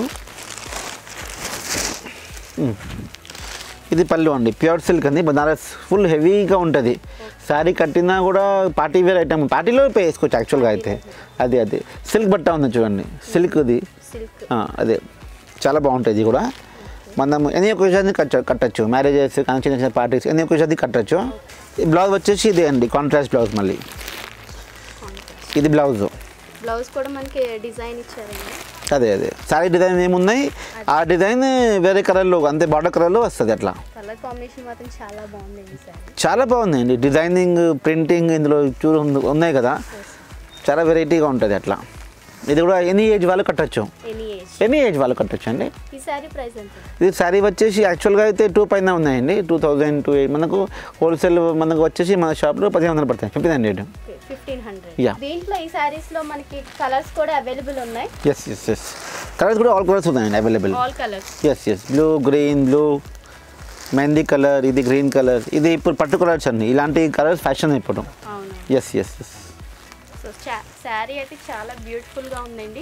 Speaker 2: ఉమ్. ఇది పళ్ళు అండి ప్యూర్ సిల్క్ అండి బనారస్ ఫుల్ హెవీగా ఉంటుంది శారీ కట్టినా కూడా పార్టీ వేర్ ఐటమ్ పార్టీలో వేసుకోవచ్చు యాక్చువల్గా అయితే అది అది సిల్క్ బట్ట ఉంది చూడండి సిల్క్ది
Speaker 1: సిల్క్
Speaker 2: అదే చాలా బాగుంటుంది ఇది కూడా మనం ఎనీ ఒకేషన్ కట్ట కట్టచ్చు మ్యారేజెస్ కానీ చిన్న చిన్న పార్టీస్ ఎనీ ఒకేషన్ కట్టచ్చు ఈ బ్లౌజ్ వచ్చేసి ఇదే అండి కాంట్రాస్ట్ బ్లౌజ్ మళ్ళీ ఇది బ్లౌజ్
Speaker 1: బ్లౌజ్ కూడా మనకి డిజైన్ ఇచ్చారండి
Speaker 2: అదే అదే సారీ డిజైన్ ఏమున్నాయి ఆ డిజైన్ వేరే కలర్లో అంతే బార్డర్ కలర్లో వస్తుంది అట్లా
Speaker 1: కలర్ కాంబినేషన్ మాత్రం చాలా బాగుందండి సారీ
Speaker 2: చాలా బాగుందండి డిజైనింగ్ ప్రింటింగ్ ఇందులో చూ ఉన్నాయి కదా చాలా వెరైటీగా ఉంటుంది అట్లా ఇది కూడా ఎనీ ఏజ్ వాళ్ళు కట్టచ్చు
Speaker 1: ఎనీ ఏజ్
Speaker 2: ఎనీ ఏజ్ వాళ్ళు కట్టచ్చు అండి
Speaker 1: ఈ సారీ ప్రైస్ ఎంత
Speaker 2: ఇది శారీ వచ్చేసి యాక్చువల్గా అయితే టూ పైన ఉన్నాయండి టూ థౌజండ్ టూ మనకు హోల్సేల్ మనకు వచ్చేసి మన షాప్లో పదిహేను వందలు పడతాయి fifteen hundred
Speaker 1: fifteen hundred
Speaker 2: Yeah.
Speaker 1: దీంట్లో ఈ సారీస్ లో మనకి కలర్స్ కూడా అవైలబుల్ ఉన్నాయి
Speaker 2: ఎస్ ఎస్ ఎస్ కలర్స్ కూడా ఆల్ కలర్స్ ఉన్నాయండి available
Speaker 1: all colours
Speaker 2: yes yes blue green blue mehndi colour ఇది గ్రీన్ కలర్ ఇది ఇప్పుడు పట్టు కలర్స్ అండి ఇలాంటి కలర్స్ ఫ్యాషన్ ఇప్పుడు
Speaker 1: అవును
Speaker 2: yes yes yes
Speaker 1: so sari అయితే చాలా బ్యూటిఫుల్ గా ఉందండి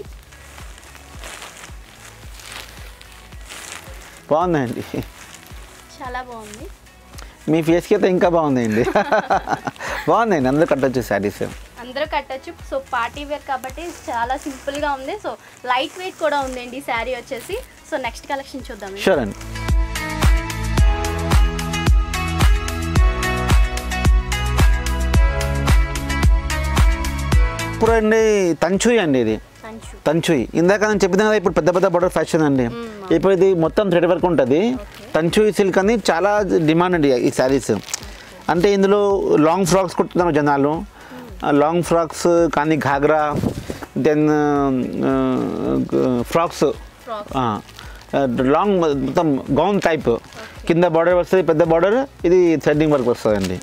Speaker 2: బాగుందండి
Speaker 1: చాలా బాగుంది
Speaker 2: మీ ఫేస్కి అయితే ఇంకా బాగుందండి బాగుందండి అందరూ కట్టొచ్చు శారీస్
Speaker 1: అందరూ కట్టొచ్చు సో పార్టీ వేర్ కాబట్టి చాలా సింపుల్ గా ఉంది సో లైట్ వెయిట్ కూడా ఉందండి ఈ శారీ వచ్చేసి సో నెక్స్ట్ కలెక్షన్ చూద్దాం
Speaker 2: షూర్ అండి ఇప్పుడు అండి తంచుయి అండి ఇది
Speaker 1: కంచు
Speaker 2: తంచుయి ఇందాక నేను చెప్పిన కదా ఇప్పుడు పెద్ద పెద్ద బోర్డర్ ఫ్యాషన్ అండి ఇప్పుడు ఇది మొత్తం థ్రెడ్ వర్క్ ఉంటుంది తంచుయి సిల్క్ అని చాలా డిమాండ్ అండి ఈ శారీస్ అంటే ఇందులో లాంగ్ ఫ్రాక్స్ కుట్టున్నారు జనాలు లాంగ్ ఫ్రాక్స్ కానీ ghagra then frocks
Speaker 1: frock
Speaker 2: long మొత్తం గౌన్ టైప్ కింద బార్డర్ వస్తుంది పెద్ద బార్డర్ ఇది థ్రెడ్డింగ్ వర్క్ వస్తుందండి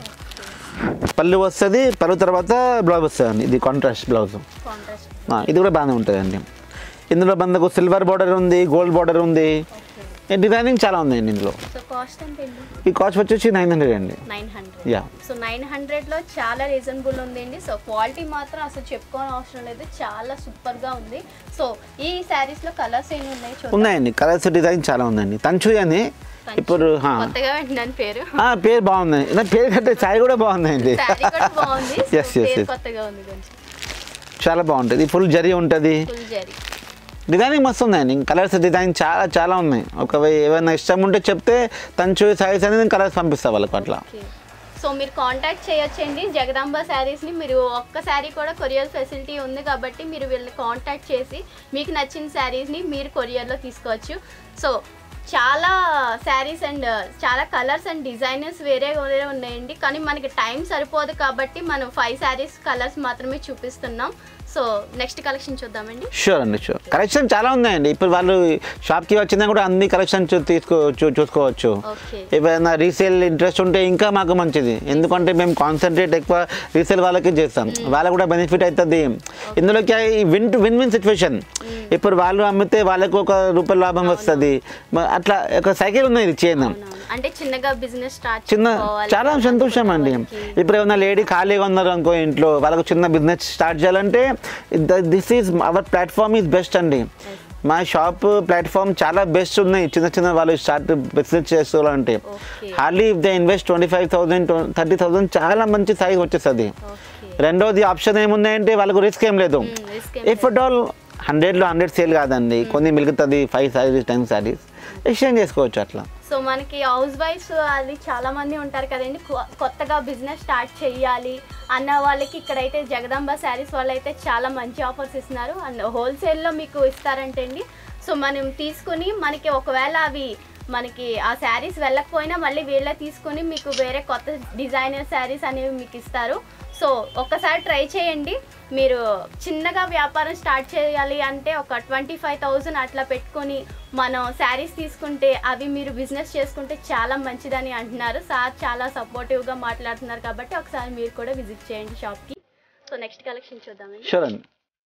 Speaker 2: పళ్ళు వస్తుంది పళ్ళు తర్వాత బ్లౌజ్ వస్తుందండి ఇది కాంట్రాస్ట్ బ్లౌజ్
Speaker 1: కాంట్రాస్ట్
Speaker 2: ఇది కూడా బాగానే ఉంటుందండి ఇందులో మనకు సిల్వర్ బార్డర్ ఉంది గోల్డ్ బార్డర్ ఉంది డిజైనింగ్ చాలా ఉందండి ఇందులో
Speaker 1: సో కాస్ట్ ఎంత అండి
Speaker 2: ఈ కాస్ట్ వచ్చేసి నైన్ హండ్రెడ్ అండి
Speaker 1: nine hundred
Speaker 2: yeah
Speaker 1: so nine హండ్రెడ్లో చాలా రీజనబుల్ ఉందండి సో క్వాలిటీ మాత్రం అసలు చెప్పుకోని అవసరం లేదు చాలా సూపర్గా ఉంది సో ఈ శారీస్లో కలర్స్ ఏమి ఉన్నాయి చూద్దాం
Speaker 2: ఉన్నాయండి కలర్స్ డిజైన్ చాలా ఉందండి తంచు అని ఇప్పుడు హా.
Speaker 1: కొత్తగా వింటున్నాను పేరు
Speaker 2: ఆ, పేరు బాగుంది నా పేరు కంటే చాయ్ కూడా బాగుందండి
Speaker 1: శారీ కూడా బాగుంది So,
Speaker 2: Yes, yes,
Speaker 1: పేరు
Speaker 2: yes.
Speaker 1: కొత్తగా ఉంది కొంచెం
Speaker 2: చాలా బాగుంటుంది ఫుల్ జరీ ఉంటుంది
Speaker 1: ఫుల్ జరీ
Speaker 2: డిజైనింగ్ మస్తు ఉందండి కలర్స్ డిజైన్ చాలా చాలా ఉన్నాయి ఒకవేళ ఏమైనా ఇష్టం ఉంటే చెప్తే తంచు సారీస్ అనేది నేను కలర్స్ పంపిస్తా వాళ్ళకి అట్లా
Speaker 1: ఓకే సో మీరు కాంటాక్ట్ చేయొచ్చండి జగదాంబ శారీస్ని మీరు ఒక్క శారీ కూడా కొరియర్ ఫెసిలిటీ ఉంది కాబట్టి మీరు వీళ్ళని కాంటాక్ట్ చేసి మీకు నచ్చిన శారీస్ని మీరు కొరియర్లో తీసుకోవచ్చు సో చాలా శారీస్ అండ్ చాలా కలర్స్ అండ్ డిజైనర్స్ వేరే వేరే ఉన్నాయండి కానీ మనకి టైం సరిపోదు కాబట్టి మనం ఫైవ్ శారీస్ కలర్స్ మాత్రమే చూపిస్తున్నాం సో నెక్స్ట్ కలెక్షన్ చూద్దామండి
Speaker 2: షూర్ అండి షూర్ కలెక్షన్ చాలా ఉన్నాయండి ఇప్పుడు వాళ్ళు షాప్కి వచ్చినా కూడా అన్ని కలెక్షన్ చూ తీసుకో చూ- చూసుకోవచ్చు
Speaker 1: ఓకే
Speaker 2: ఏమైనా రీసేల్ ఇంట్రెస్ట్ ఉంటే ఇంకా మాకు మంచిది ఎందుకంటే మేము కాన్సన్ట్రేట్ ఎక్కువ రీసేల్ వాళ్ళకి చేస్తాం వాళ్ళకు కూడా బెనిఫిట్ అవుతుంది ఇందులోకి విన్ విన్ విన్ సిచ్యువేషన్ ఇప్పుడు వాళ్ళు అమ్మితే వాళ్ళకు ఒక రూపాయల లాభం వస్తుంది మ- అట్లా ఒక సైకిల్ ఉంది ఇది చేయను
Speaker 1: అవునవును. అంటే చిన్నగా బిజినెస్ స్టార్ట్
Speaker 2: చిన్న చాలా సంతోషం అండి ఇప్పుడు ఏమైనా లేడీ ఖాళీగా ఉన్నారు అనుకో ఇంట్లో వాళ్ళకు చిన్న బిజినెస్ స్టార్ట్ చేయాలంటే this is our platform is best అండి మా షాప్ ప్లాట్ఫామ్ చాలా బెస్ట్ ఉన్నాయి చిన్న చిన్న వాళ్ళు స్టార్ట్ బిజినెస్ చేసుకోవాలంటే
Speaker 1: Okay.
Speaker 2: Hardly if they invest twenty five thousand thirty thousand చాలా మంచి సైజ్ వచ్చేస్తుంది
Speaker 1: ఓకే
Speaker 2: రెండోది ఆప్షన్ ఏమున్నాయంటే వాళ్ళకు రిస్క్ ఏం లేదు
Speaker 1: risk ఏం
Speaker 2: ఇఫ్ అట్ ఆల్ హండ్రెడ్లో హండ్రెడ్ సేల్ కాదండి కొన్ని మిగులుతుంది five saris ten saris exchange చేసుకోవచ్చు అట్లా
Speaker 1: సో మనకి హౌస్ వైఫ్స్ అది చాలా మంది ఉంటారు కదండి కొ- కొత్తగా బిజినెస్ స్టార్ట్ చేయాలి అన్న వాళ్ళకి ఇక్కడైతే జగదాంబ శారీస్ వాళ్ళు అయితే చాలా మంచి ఆఫర్స్ ఇస్తున్నారు అండ్ హోల్సేల్లో మీకు ఇస్తారంటే అండి సో మనం తీసుకుని మనకి ఒకవేళ అవి మనకి ఆ శారీస్ వెళ్ళకపోయినా మళ్ళీ వీళ్ళే తీసుకుని మీకు వేరే కొత్త డిజైనర్ శారీస్ అనేవి మీకు ఇస్తారు సో ఒక్కసారి ట్రై చేయండి మీరు చిన్నగా వ్యాపారం స్టార్ట్ చేయాలి అంటే ఒక ట్వంటీ ఫైవ్ థౌజండ్ అట్లా పెట్టుకొని మనం శారీస్ తీసుకుంటే అవి మీరు బిజినెస్ చేసుకుంటే చాలా మంచిదని అంటున్నారు సార్ చాలా సపోర్టివ్గా మాట్లాడుతున్నారు కాబట్టి ఒకసారి మీరు కూడా విజిట్ చేయండి షాప్కి సో నెక్స్ట్ కలెక్షన్ చూద్దామండి
Speaker 2: షూర్ అండి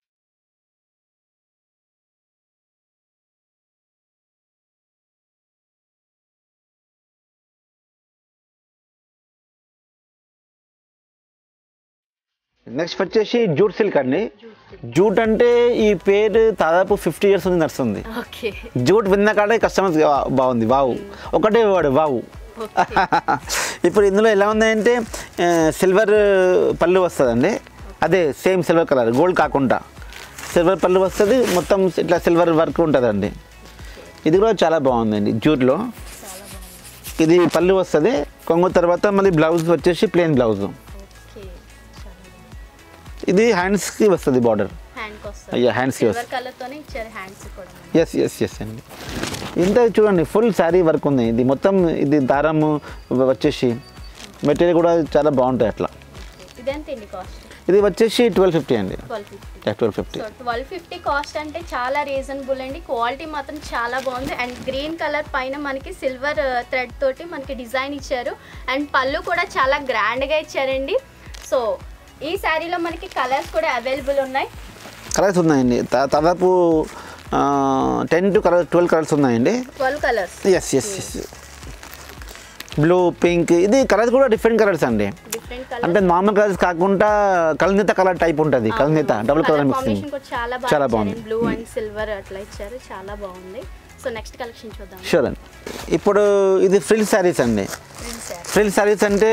Speaker 2: నెక్స్ట్ వచ్చేసి జూట్ సిల్క్ అండి జూట్ అంటే ఈ పేరు దాదాపు ఫిఫ్టీ ఇయర్స్ నుంచి నడుస్తుంది
Speaker 1: ఓకే
Speaker 2: జూట్ విన్న కాడే కస్టమర్స్ బాగుంది వావు ఒకటే వాడు వావు ఇప్పుడు ఇందులో ఎలా ఉందంటే సిల్వర్ పళ్ళు వస్తుందండి అదే సేమ్ సిల్వర్ కలర్ గోల్డ్ కాకుండా సిల్వర్ పళ్ళు వస్తుంది మొత్తం ఇట్లా సిల్వర్ వర్క్ ఉంటుందండి ఇది కూడా చాలా బాగుందండి జూట్లో
Speaker 1: చాలా బాగుంది
Speaker 2: ఇది పళ్ళు వస్తుంది కొంగు తర్వాత మళ్ళీ బ్లౌజ్ వచ్చేసి ప్లెయిన్ బ్లౌజ్
Speaker 1: ఓకే చాలా బాగుంది
Speaker 2: ఇది హ్యాండ్స్కి వస్తుంది బార్డర్
Speaker 1: హ్యాండ్ కి వస్తుంది
Speaker 2: అయ్యా హ్యాండ్స్కి
Speaker 1: సిల్వర్
Speaker 2: వస్తుంది
Speaker 1: కలర్ తోనే ఇచ్చారు హ్యాండ్స్ కూడా
Speaker 2: ఎస్ ఎస్ ఎస్ అండి ఇంత చూడండి ఫుల్ శారీ వర్క్ ఉంది ఇది మొత్తం ఇది దారము వచ్చేసి మెటీరియల్ కూడా చాలా బాగుంటాయి అట్లా
Speaker 1: ఇదెంత అండి కాస్ట్
Speaker 2: ఇది వచ్చేసి ట్వెల్వ్ ఫిఫ్టీ అండి
Speaker 1: twelve fifty
Speaker 2: twelve fifty
Speaker 1: so twelve fifty cost అంటే చాలా రీజనబుల్ అండి క్వాలిటీ మాత్రం చాలా బాగుంది అండ్ గ్రీన్ కలర్ పైన మనకి సిల్వర్ థ్రెడ్ తోటి మనకి డిజైన్ ఇచ్చారు అండ్ పళ్ళు కూడా చాలా గ్రాండ్గా ఇచ్చారండి సో ఈ శారీలో మనకి కలర్స్ కూడా అవైలబుల్ ఉన్నాయి
Speaker 2: కలర్స్ ఉన్నాయండి దా- దాదాపు ten to colour twelve colours ఉన్నాయండి
Speaker 1: twelve colours
Speaker 2: yes yes yes blue pink ఇది కలర్స్ కూడా డిఫరెంట్ కలర్స్ అండి
Speaker 1: డిఫరెంట్
Speaker 2: అంటే
Speaker 1: కలర్స్
Speaker 2: నార్మల్ కలర్స్ కాకుండా కల్నేత కలర్ టైప్ ఉంటుంది కల్నేత డబుల్ కలర్ మిక్సింగ్
Speaker 1: కాంబినేషన్ కూడా చాలా
Speaker 2: చాలా
Speaker 1: బాగా
Speaker 2: బాగుంది.
Speaker 1: బ్లూ అండ్ సిల్వర్ అట్లా ఇచ్చారు చాలా బాగుంది సో నెక్స్ట్ కలెక్షన్ చూద్దాం
Speaker 2: షూర్ అండి ఇప్పుడు ఇది ఫ్రిల్ శారీస్ అండి
Speaker 1: ప్రింట్ శారీ
Speaker 2: ఫ్రిల్ శారీస్ అంటే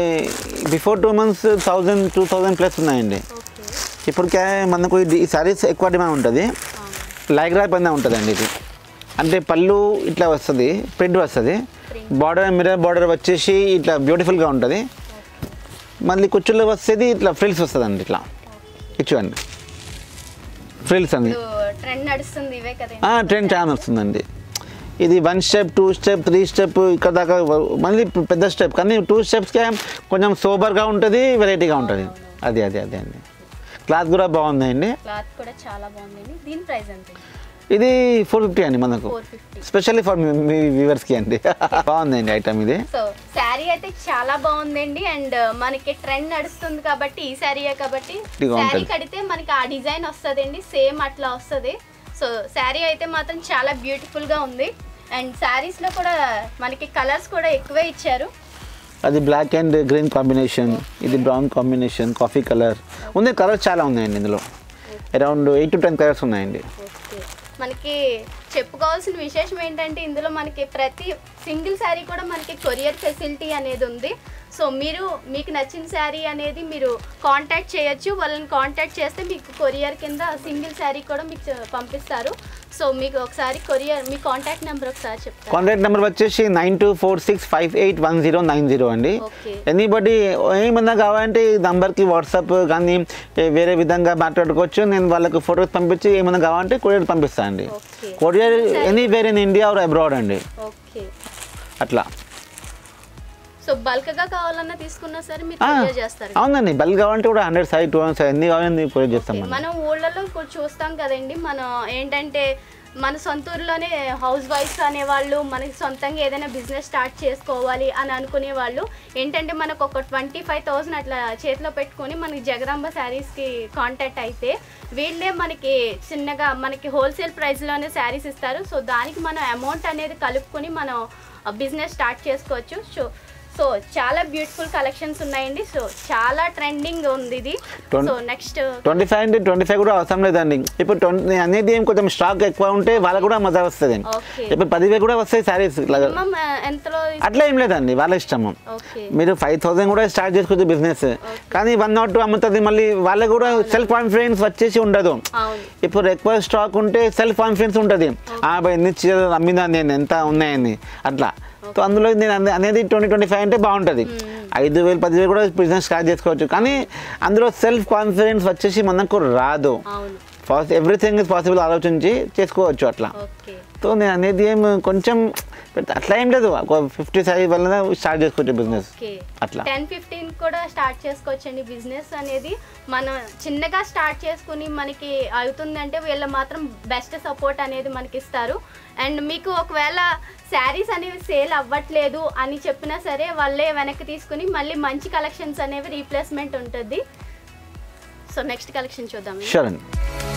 Speaker 2: before two months thousand two thousand plus ఉన్నాయండి
Speaker 1: ఓకే
Speaker 2: ఇప్పటికే మనకు ఇది- ఈ శారీస్ ఎక్కువ డిమాండ్ ఉంటుంది లైగ్రా పైన ఉంటుందండి ఇది అంటే పళ్ళు ఇట్లా వస్తుంది ప్రింట్ వస్తుంది బార్డర్ మిర్రర్ బార్డర్ వచ్చేసి ఇట్లా బ్యూటిఫుల్గా ఉంటుంది మళ్ళీ కుచ్చుల్లో వస్తేది ఇట్లా ఫ్రిల్స్ వస్తుందండి ఇట్లా ఇచ్చుకోండి ఫ్రిల్స్ అండి
Speaker 1: ట్రెండ్ నడుస్తుంది ఇవే కదా
Speaker 2: ట్రెండ్ చాలా వస్తుందండి ఇది one step two step three step ఇక్కడ దాకా వ- మళ్ళీ పెద్ద స్టెప్ కానీ టూ స్టెప్స్కే కొంచెం సోబర్గా ఉంటుంది వెరైటీగా ఉంటుంది అది అది అదే అండి క్లాత్ కూడా బాగుందండి
Speaker 1: క్లాత్ కూడా చాలా బాగుందండి దీని ప్రైస్ ఎంత
Speaker 2: ఇది ఫోర్ ఫిఫ్టీ అండి మనకు
Speaker 1: ఫోర్ ఫిఫ్టీ
Speaker 2: స్పెషల్లీ ఫర్ మీ వ్యూవర్స్కి అండి బాగుందండి ఐటమ్ ఇది
Speaker 1: సో శారీ అయితే చాలా బాగుందండి అండ్ మనకి ట్రెండ్ నడుస్తుంది కాబట్టి ఈ శారీయే కాబట్టి
Speaker 2: ఇదిగో
Speaker 1: శారీ
Speaker 2: ఉంటుంది.
Speaker 1: కడితే మనకి ఆ డిజైన్ వస్తుందండి సేమ్ అట్లా వస్తుంది సో శారీ అయితే మాత్రం చాలా బ్యూటిఫుల్ గా ఉంది అండ్ శారీస్ లో కూడా మనకి కలర్స్ కూడా ఎక్కువే ఇచ్చారు
Speaker 2: అది బ్లాక్ అండ్ గ్రీన్ కాంబినేషన్ ఇది బ్రౌన్ కాంబినేషన్ కాఫీ కలర్ ఉంది కలర్స్ చాలా ఉన్నాయండి ఇందులో around eight to ten colours ఉన్నాయండి
Speaker 1: ఓకే మనకి చెప్పుకోవాల్సిన విశేషం ఏంటంటే ఇందులో మనకి ప్రతి సింగిల్ శారీ కూడా మనకి కొరియర్ ఫెసిలిటీ అనేది ఉంది సో మీరు మీకు నచ్చిన శారీ అనేది మీరు కాంటాక్ట్ చేయొచ్చు వాళ్ళని కాంటాక్ట్ చేస్తే మీకు కొరియర్ కింద సింగిల్ శారీ కూడా మీకు చ- పంపిస్తారు సో మీకు ఒకసారి కొరియర్ మీ కాంటాక్ట్ నెంబర్ ఒకసారి చెప్తారు
Speaker 2: కాంటాక్ట్ నెంబర్ వచ్చేసి nine two four six five eight one zero nine zero అండి
Speaker 1: ఓకే
Speaker 2: ఎనీబడి ఏమన్నా కావాలంటే ఈ నంబర్కి వాట్సాప్ కానీ ఏ వేరే విధంగా మాట్లాడుకోవచ్చు నేను వాళ్ళకి ఫొటోస్ పంపించి ఏమన్నా కావాలంటే కొరియర్ పంపిస్తాను అండి
Speaker 1: okay
Speaker 2: courier anywhere in India or abroad అండి
Speaker 1: ఓకే
Speaker 2: అట్లా
Speaker 1: సో బల్క్ గా కావాలన్నా తీసుకున్నా సరే మీరు
Speaker 2: ఆ,
Speaker 1: కొరియర్ చేస్తారు
Speaker 2: అవునండి బల్క్ కావాలంటే కూడా hundred size two hundred size ఎన్ని కావాలని కొరియర్ చేస్తాం
Speaker 1: ఓకే.
Speaker 2: మనం
Speaker 1: మనం ఊళ్ళలో కూడా చూస్తాం కదండి మనం ఏంటంటే మన సొంత ఊర్లోనే హౌస్ వైఫ్స్ అనేవాళ్ళు మనకి సొంతంగా ఏదైనా బిజినెస్ స్టార్ట్ చేసుకోవాలి అని అనుకునే వాళ్ళు ఏంటంటే మనకు ఒక ట్వంటీ ఫైవ్ థౌసండ్ అట్లా చేతిలో పెట్టుకొని మనకి జగదాంబ శారీస్కి కాంటాక్ట్ అయితే వీళ్ళే మనకి చిన్నగా మనకి హోల్సేల్ ప్రైస్లోనే శారీస్ ఇస్తారు సో దానికి మనం అమౌంట్ అనేది కలుపుకొని మనం బిజినెస్ స్టార్ట్ చేసుకోవచ్చు సో సో చాలా బ్యూటిఫుల్ కలెక్షన్స్ ఉన్నాయండి సో చాలా ట్రెండింగ్ ఉంది ఇది
Speaker 2: Twen-
Speaker 1: so next
Speaker 2: twenty five అంటే ట్వంటీ ఫైవ్ కూడా అవసరం లేదండి ఇప్పుడు ట్వంటీ అనేది ఏం కొంచెం స్టాక్ ఎక్కువ ఉంటే వాళ్ళకు కూడా మజా వస్తుంది
Speaker 1: ఓకే
Speaker 2: ఇప్పుడు పదివేలు కూడా వస్తాయి శారీస్
Speaker 1: మినిమం ఎంతలో
Speaker 2: అట్లా ఏం లేదండి వాళ్ళ ఇష్టము
Speaker 1: ఓకే
Speaker 2: మీరు ఫైవ్ థౌసండ్ కూడా స్టార్ట్ చేసుకోవచ్చు బిజినెస్ కానీ వన్ నాట్ టూ అమ్ముతుంది మళ్ళీ వాళ్ళకు కూడా సెల్ఫ్ కాన్ఫిడెన్స్ వచ్చేసి ఉండదు
Speaker 1: అవును
Speaker 2: ఇప్పుడు ఎక్కువ స్టాక్ ఉంటే సెల్ఫ్ కాన్ఫిడెన్స్ ఉంటుంది ఆ భయ్ ఎన్ని చీరలు అమ్మినా నేను ఎంత ఉన్నాయని అట్లా సో అందులో నేను అనే- అనేది ట్వంటీ ట్వంటీ ఫైవ్ అంటే బాగుంటుంది ఐదు వేలు పదివేలు కూడా బిజినెస్ స్టార్ట్ చేసుకోవచ్చు కానీ అందులో సెల్ఫ్ కాన్ఫిడెన్స్ వచ్చేసి మనకు రాదు
Speaker 1: అవును
Speaker 2: ఫస్ట్ ఎవ్రీథింగ్ ఇస్ పాసిబుల్ ఆలోచించి చేసుకోవచ్చు అట్లా
Speaker 1: ఓకే
Speaker 2: సో నేను అనేది ఏం కొంచెం అట్లా ఏం లేదు ఒక ఫిఫ్టీ సైజ్ వల్ల స్టార్ట్ చేసుకోవచ్చు బిజినెస్
Speaker 1: ఓకే
Speaker 2: అట్లా
Speaker 1: టెన్ ఫిఫ్టీన్ కూడా స్టార్ట్ చేసుకోవచ్చండి బిజినెస్ అనేది మనం చిన్నగా స్టార్ట్ చేసుకుని మనకి అవుతుందంటే వీళ్ళు మాత్రం బెస్ట్ సపోర్ట్ అనేది మనకి ఇస్తారు అండ్ మీకు ఒకవేళ శారీస్ అనేవి సేల్ అవ్వట్లేదు అని చెప్పినా సరే వాళ్ళే వెనక్కి తీసుకుని మళ్ళీ మంచి కలెక్షన్స్ అనేవి రీప్లేస్మెంట్ ఉంటుంది సో నెక్స్ట్ కలెక్షన్ చూద్దాం
Speaker 2: షూర్ అండి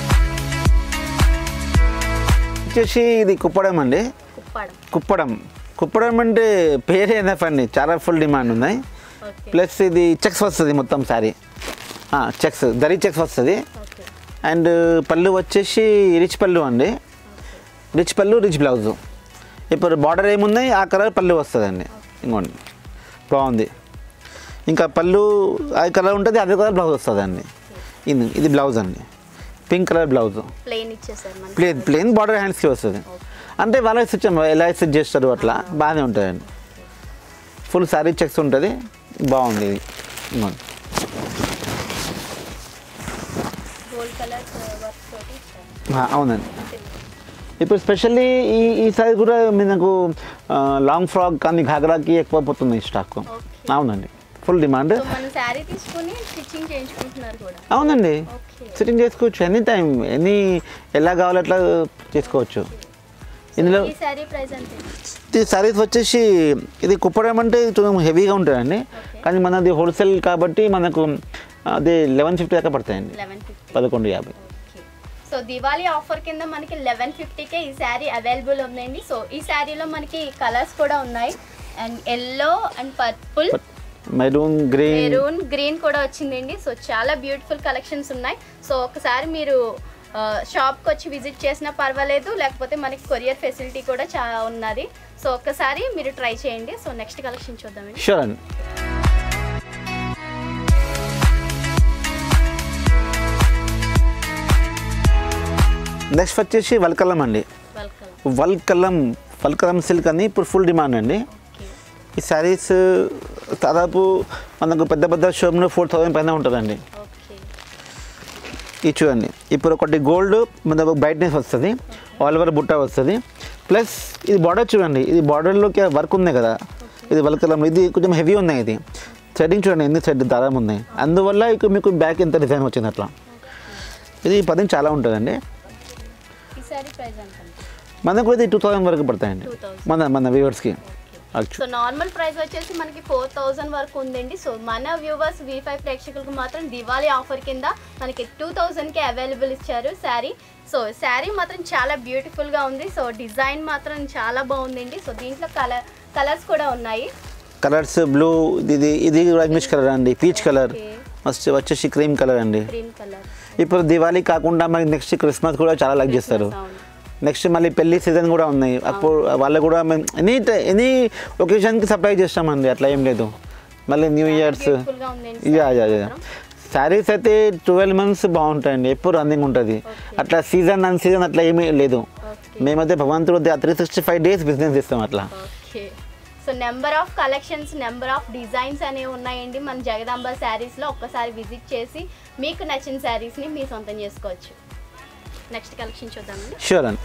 Speaker 2: వచ్చేసి ఇది కుప్పడం అండి
Speaker 1: కుప్పాడం
Speaker 2: కుప్పడం కుప్పడం అంటే పేరే ఎనఫ్ అండి చాలా ఫుల్ డిమాండ్ ఉన్నాయి
Speaker 1: ఓకే
Speaker 2: ప్లస్ ఇది చెక్స్ వస్తుంది మొత్తం శారీ చెక్స్ దరి చెక్స్ వస్తుంది
Speaker 1: ఓకే
Speaker 2: అండ్ పళ్ళు వచ్చేసి రిచ్ పళ్ళు అండి రిచ్ పళ్ళు రిచ్ బ్లౌజ్ ఇప్పుడు బార్డర్ ఏమున్నాయి ఆ కలర్ పళ్ళు వస్తుందండి ఇంకోండి బాగుంది ఇంకా పళ్ళు ఆ కలర్ ఉంటుంది అదే కలర్ బ్లౌజ్ వస్తుందండి ఇది ఇది బ్లౌజ్ అండి పింక్ కలర్ బ్లౌజ్
Speaker 1: ప్లెయిన్ ఇచ్చేసారు మనకి
Speaker 2: ప్లేన్ ప్లేన్ బార్డర్ హ్యాండ్స్కి వస్తుంది అంటే వాళ్ళ స్టిచ్ ఎలా స్టిచ్ చేస్తారు అట్లా బాగానే ఉంటుందండి ఫుల్ శారీ చెక్స్ ఉంటుంది బాగుంది ఇది ఇదిగోండి.
Speaker 1: గోల్డ్ కలర్ వర్క్ తోటి ఇచ్చారు
Speaker 2: ఆ, అవునండి ఇప్పుడు స్పెషల్లీ ఈ ఈసారి కూడా మనకు ఆ, లాంగ్ ఫ్రాక్ కానీ ఘాగ్రాకి ఎక్కువ పోతున్నాయి స్టాక్
Speaker 1: ఓకే
Speaker 2: అవునండి ఫుల్ డిమాండ్
Speaker 1: సో మనం శారీ తీసుకుని స్టిచ్చింగ్ చేయించుకుంటున్నారు కూడా
Speaker 2: అవునండి
Speaker 1: ఓకే
Speaker 2: సిట్టింగ్ చేసుకోవచ్చు ఎనీ టైం ఎనీ ఎలా కావాలో అట్లా చేసుకోవచ్చు ఇందులో
Speaker 1: ఈ శారీ ప్రైస్ అంతే
Speaker 2: ఈ సారీస్ వచ్చేసి ఇది కుప్పడం అంటే కొంచెం హెవీగా ఉంటుందండి
Speaker 1: ఓకే
Speaker 2: కానీ మనది హోల్సేల్ కాబట్టి మనకు అది లెవెన్ ఫిఫ్టీ దాకా పడతాయండి
Speaker 1: లెవెన్ ఫిఫ్టీ
Speaker 2: పదకొండు యాభై
Speaker 1: ఓకే సో దివాళీ ఆఫర్ కింద మనకి లెవెన్ ఫిఫ్టీకే ఈ శారీ అవైలబుల్ ఉందండి సో ఈ శారీలో మనకి కలర్స్ కూడా ఉన్నాయి and yellow and purple
Speaker 2: maroon green
Speaker 1: maroon green కూడా వచ్చిందండి సో చాలా బ్యూటిఫుల్ కలెక్షన్స్ ఉన్నాయి సో ఒకసారి మీరు ఆ, షాప్కి వచ్చి విజిట్ చేసినా పర్వాలేదు లేకపోతే మనకి కొరియర్ ఫెసిలిటీ కూడా చాలా ఉన్నది సో ఒక్కసారి మీరు ట్రై చేయండి సో నెక్స్ట్ కలెక్షన్ చూద్దామండి
Speaker 2: షూర్ అండి నెక్స్ట్ వచ్చేసి వల్కలం అండి
Speaker 1: వెల్కమ్
Speaker 2: వల్కలం వల్కలం సిల్క్ అని ఇప్పుడు ఫుల్ డిమాండ్ అండి
Speaker 1: ఓకే
Speaker 2: ఈ శారీస్ దాదాపు మనకు పెద్ద పెద్ద షోరూమ్లో ఫోర్ థౌసండ్ పైన ఉంటుందండి
Speaker 1: ఓకే
Speaker 2: ఇది చూడండి ఇప్పుడు ఒకటి గోల్డ్ మనకు బ్రైట్నెస్ వస్తుంది ఆల్ ఓవర్ బుట్ట వస్తుంది ప్లస్ ఇది బార్డర్ చూడండి ఇది బార్డర్లోకి వర్క్ ఉంది కదా ఇది వల్కలం ఇది కొంచెం హెవీ ఉన్నాయి ఇది థ్రెడ్డింగ్ చూడండి ఎన్ని థ్రెడ్ దారం ఉన్నాయి అందువల్ల ఇక మీకు బ్యాక్ ఎంత డిజైన్ వచ్చింది అట్లా ఇది పదిహేను చాలా ఉంటుందండి
Speaker 1: ఈ శారీ ప్రైస్ ఎంత
Speaker 2: మనకు ఇది టూ థౌసండ్ వరకు పడతాయండి
Speaker 1: 2000.
Speaker 2: మన మన వ్యూవర్స్కి
Speaker 1: సో నార్మల్ ప్రైస్ వచ్చేసి మనకి ఫోర్ థౌజండ్ వరకు ఉందండి సో మన వ్యూవర్స్ వి ఫైవ్ ప్రేక్షకులకు మాత్రం దివాళీ ఆఫర్ కింద మనకి టూ థౌజండ్కి అవైలబుల్ ఇచ్చారు శారీ సో శారీ మాత్రం చాలా బ్యూటిఫుల్గా ఉంది సో డిజైన్ మాత్రం చాలా బాగుందండి సో దీంట్లో కలర్ కలర్స్ కూడా ఉన్నాయి
Speaker 2: కలర్స్ బ్లూ ఇది ఇది ఇంగ్లీష్ కలర్ అండి పీచ్ కలర్
Speaker 1: Okay.
Speaker 2: మస్ట్ వచ్చేసి క్రీమ్ కలర్ అండి
Speaker 1: క్రీమ్ కలర్
Speaker 2: ఇప్పుడు దివాళీ కాకుండా మరి నెక్స్ట్ క్రిస్మస్ కూడా చాలా లైక్ చేస్తారు నెక్స్ట్ మళ్ళీ పెళ్లి సీజన్ కూడా ఉన్నాయి అప్పుడు వాళ్ళు కూడా మేము ఎనీ ఎనీ ఒకేషన్కి సప్లై చేస్తామండి అట్లా ఏం లేదు మళ్ళీ న్యూ ఇయర్స్
Speaker 1: బ్యూటిఫుల్గా ఉందండి
Speaker 2: యా యా యా శారీస్ అయితే ట్వెల్వ్ మంత్స్ బాగుంటాయండి ఎప్పుడు రన్నింగ్ ఉంటుంది అట్లా సీజన్ అన్ సీజన్ అట్లా ఏమీ లేదు
Speaker 1: ఓకే
Speaker 2: మేమైతే భగవంతుడు three sixty five days business ఇస్తాం అట్లా
Speaker 1: okay so number of collections number of designs అనేవి ఉన్నాయండి మన జగదాంబ శారీస్లో ఒక్కసారి విజిట్ చేసి మీకు నచ్చిన శారీస్ని మీ సొంతం చేసుకోవచ్చు నెక్స్ట్ కలెక్షన్ చూద్దామండి
Speaker 2: షూర్ అండి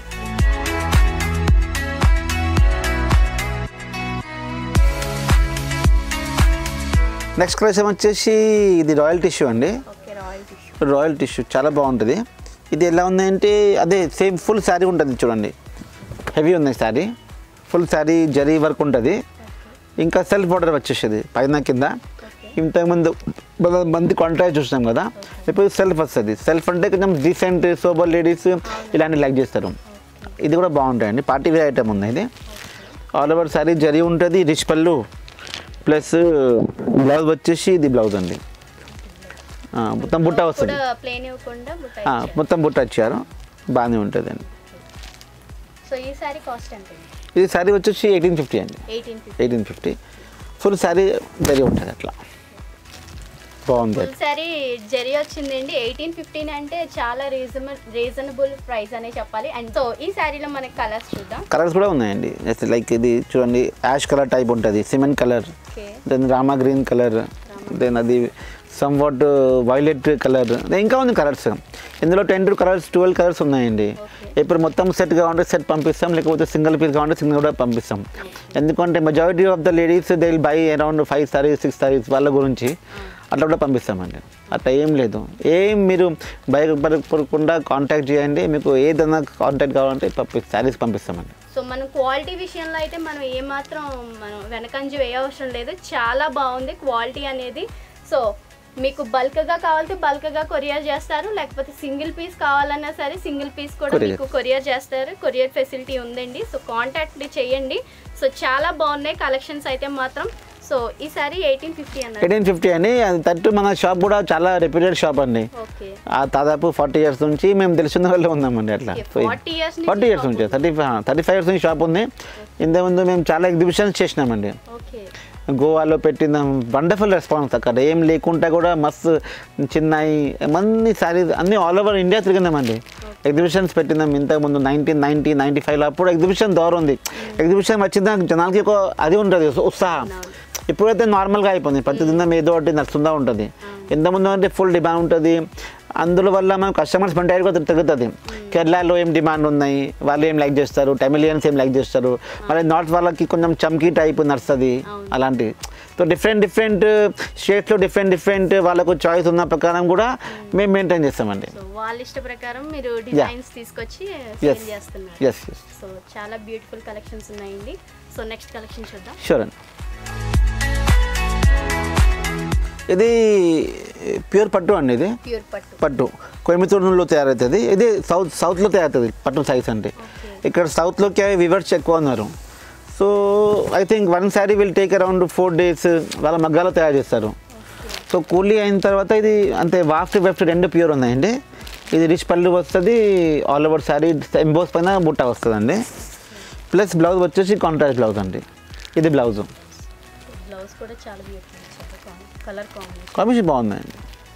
Speaker 2: నెక్స్ట్ కలెక్షన్ వచ్చేసి ఇది రాయల్ టిష్యూ అండి
Speaker 1: okay royal tissue
Speaker 2: royal tissue చాలా బాగుంటుంది ఇది ఎలా ఉందంటే అదే సేమ్ ఫుల్ శారీ ఉంటుంది చూడండి హెవీ ఉంది శారీ ఫుల్ శారీ జరీ వర్క్ ఉంటుంది ఇంకా సెల్ఫ్ బార్డర్ వచ్చేసేది పైన కింద
Speaker 1: ఓకే
Speaker 2: ఇంతకుముందు మన మంది కాంట్రాక్ట్ చూసినాం కదా ఇప్పుడు సెల్ఫ్ వస్తుంది సెల్ఫ్ అంటే కొంచెం డీసెంట్ సోబర్ లేడీస్ ఇలాంటి లైక్ చేస్తారు ఇది కూడా బాగుంటాయండి పార్టీ వేర్ ఐటమ్ ఉంది ఇది ఆల్ ఓవర్ శారీ జరీ ఉంటుంది రిచ్ పళ్ళు ప్లస్ బ్లౌజ్ వచ్చేసి ఇది బ్లౌజ్ అండి ఆ, మొత్తం బుట్ట వస్తుంది
Speaker 1: కూడా ప్లేన్ ఇవ్వకుండా బుట్ట
Speaker 2: ఆ,
Speaker 1: ఇచ్చారు.
Speaker 2: మొత్తం బుట్ట వచ్చారు బాగానే ఉంటుంది అండి
Speaker 1: సో ఈ శారీ కాస్ట్ ఎంత
Speaker 2: ఇది శారీ వచ్చేసి ఎయిటీన్ ఫిఫ్టీ అండి
Speaker 1: eighteen fifty
Speaker 2: eighteen fifty full sari zari ఉంటుంది అట్లా బాగుంది
Speaker 1: ఫుల్ శారీ జరీ వచ్చిందండి ఎయిటీన్ ఫిఫ్టీన్ అంటే చాలా రీజనబుల్ రీజనబుల్ ప్రైస్ అనే చెప్పాలి అండ్ సో ఈ శారీలో మనకి కలర్స్ చూద్దాం
Speaker 2: కలర్స్ కూడా ఉన్నాయండి లైక్ ఇది చూడండి యాష్ కలర్ టైప్ ఉంటుంది cement colour
Speaker 1: okay
Speaker 2: then Rama green colour then అది సమ్ వాట్ వైలెట్ కలర్ ఇంకా ఉంది కలర్స్ ఇందులో ten to colours twelve colours ఉన్నాయండి
Speaker 1: Okay.
Speaker 2: ఇప్పుడు మొత్తం సెట్ కావాలంటే సెట్ పంపిస్తాం లేకపోతే సింగిల్ పీస్ కావాలంటే సింగిల్ కూడా పంపిస్తాం ఎందుకంటే majority of the ladies they will buy around five saris six saris వాళ్ళ గురించి అట్లా కూడా పంపిస్తామండి అట్లా ఏం లేదు ఏం మీరు భయపడకుండా కాంటాక్ట్ చేయండి మీకు ఏదైనా కాంటాక్ట్ కావాలంటే పంపి సారీస్ పంపిస్తామండి
Speaker 1: సో మనం క్వాలిటీ విషయంలో అయితే మనం ఏమాత్రం మనం వెనకంజ వేయవసరం లేదు చాలా బాగుంది క్వాలిటీ అనేది సో మీకు బల్క్గా కావాలంటే బల్క్గా కొరియర్ చేస్తారు లేకపోతే సింగిల్ పీస్ కావాలన్నా సరే సింగిల్ పీస్ కూడా
Speaker 2: Courier.
Speaker 1: మీకు కొరియర్ చేస్తారు కొరియర్ ఫెసిలిటీ ఉందండి సో కాంటాక్ట్ చేయండి సో చాలా బాగున్నాయి కలెక్షన్స్ అయితే మాత్రం సో ఈసారి ఎయిటీన్ ఫిఫ్టీ అన్నారు
Speaker 2: ఎయిటీన్ ఫిఫ్టీ అని అది తట్టు మన షాప్ కూడా చాలా రెప్యూటెడ్ షాప్ అండి
Speaker 1: ఓకే
Speaker 2: ఆ దాదాపు ఫార్టీ ఇయర్స్ నుంచి మేము తెలిసిన వాళ్ళు ఉన్నామండి అట్లా
Speaker 1: ఫార్టీ ఇయర్స్
Speaker 2: ఫార్టీ ఇయర్స్ నుంచి థర్టీ థర్టీ ఫైవ్ ఇయర్స్ నుంచి షాప్ ఉంది ఇంతకుముందు మేము చాలా ఎగ్జిబిషన్స్ చేసినామండి
Speaker 1: ఓకే
Speaker 2: గోవాలో పెట్టిన వండర్ఫుల్ రెస్పాన్స్ అక్కడ ఏం లేకుండా కూడా మస్తు చిన్నవి అన్ని సారీస్ అన్ని ఆల్ ఓవర్ ఇండియా తిరిగినామండి ఎగ్జిబిషన్స్ పెట్టినాం ఇంతకుముందు నైన్టీన్ నైన్టీ నైన్టీ ఫైవ్లో అప్పుడు ఎగ్జిబిషన్ దూరం ఉంది ఎగ్జిబిషన్ వచ్చిందా జనాలకి ఒక అది ఉంటుంది ఉత్సాహం ఇప్పుడైతే నార్మల్గా అయిపోయింది ప్రతి దినం ఏదో ఒకటి నడుస్తుందా ఉంటుంది ఇంతకుముందు అంటే ఫుల్ డిమాండ్ ఉంటుంది అందులో వల్ల మనం కస్టమర్స్ మెంటాలిటీ కూడా తిరుగుతుంది కేరళలో ఏం డిమాండ్ ఉన్నాయి వాళ్ళు ఏం లైక్ చేస్తారు టెమిలియన్స్ ఏం లైక్ చేస్తారు మళ్ళీ నార్త్ వాళ్ళకి కొంచెం చమ్కీ టైప్ నడుస్తుంది
Speaker 1: అవును.
Speaker 2: అలాంటి సో డిఫరెంట్ డిఫరెంట్ స్టేట్స్లో డిఫరెంట్ డిఫరెంట్ వాళ్ళకు చాయిస్ ఉన్న ప్రకారం కూడా మేము మెయింటైన్ చేస్తామండి
Speaker 1: సో వాళ్ళ ఇష్ట ప్రకారం మీరు డిజైన్స్ తీసుకొచ్చి
Speaker 2: Yes.
Speaker 1: సేల్ చేస్తున్నారు
Speaker 2: ఎస్ ఎస్
Speaker 1: సో చాలా బ్యూటిఫుల్ కలెక్షన్స్ ఉన్నాయండి సో నెక్స్ట్ కలెక్షన్ చూద్దాం
Speaker 2: షూర్ అండి ఇది ప్యూర్ పట్టు అండి ఇది
Speaker 1: ప్యూర్ పట్టు
Speaker 2: పట్టు కోయంబత్తూరులో తయారవుతుంది ఇది సౌత్ సౌత్లో తయారవుతుంది పట్టు సైజ్ అంటే
Speaker 1: ఓకే
Speaker 2: ఇక్కడ సౌత్లోకి వివర్స్ ఎక్కువ ఉన్నారు so I think one sari will take around four days వాళ్ళ మగ్గాలో తయారు చేస్తారు సో కూలీ అయిన తర్వాత ఇది అంతే వాఫ్ట్ వెఫ్ట్ రెండు ప్యూర్ ఉన్నాయండి ఇది రిచ్ పళ్ళు వస్తుంది ఆల్ ఓవర్ శారీ ఎంబోస్ పైన బుట్ట వస్తుందండి ప్లస్ బ్లౌజ్ వచ్చేసి కాంట్రాస్ట్ బ్లౌజ్ అండి ఇది బ్లౌజ్
Speaker 1: బ్లౌజ్ కూడా చాలా బ్యూటిఫుల్ కలర్ కాంబినేషన్
Speaker 2: కాంబినేషన్ బాగుందండి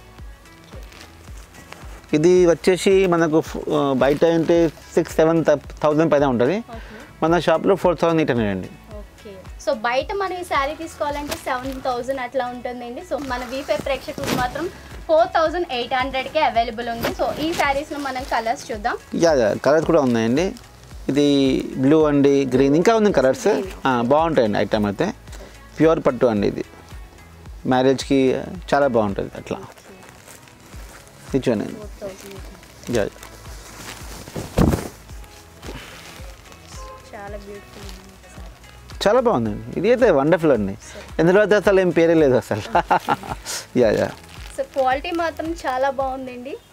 Speaker 2: ఇది వచ్చేసి మనకు ఆ, బయట అంటే సిక్స్ సెవెన్ థౌజండ్ పైన ఉంటుంది
Speaker 1: ఓకే
Speaker 2: మన షాప్లో ఫోర్ థౌసండ్ ఎయిట్ హండ్రెడ్ అండి
Speaker 1: ఓకే సో బయట మనం ఈ శారీ తీసుకోవాలంటే సెవెన్ థౌజండ్ అట్లా ఉంటుందండి సో మన వీఫై ప్రేక్షకులకు మాత్రం ఫోర్ థౌజండ్ ఎయిట్ హండ్రెడ్కే అవైలబుల్ ఉంది సో ఈ శారీస్లో మనం కలర్స్ చూద్దాం
Speaker 2: యా యా కలర్స్ కూడా ఉన్నాయండి ఇది బ్లూ అండి గ్రీన్ ఇంకా ఉంది కలర్స్ బాగుంటాయండి ఐటమ్ అయితే ప్యూర్ పట్టు అండి ఇది మ్యారేజ్కి చాలా బాగుంటుంది అట్లా ఇచ్చాను
Speaker 1: ఫోర్ థౌజండ్
Speaker 2: యా
Speaker 1: చాలా బ్యూటిఫుల్ ఉంది సారీ
Speaker 2: చాలా బాగుందండి ఇది అయితే వండర్ఫుల్ అండి ఎందులో అయితే అసలు ఏం పేరే లేదు అసలు యా యా
Speaker 1: సో క్వాలిటీ మాత్రం చాలా బాగుందండి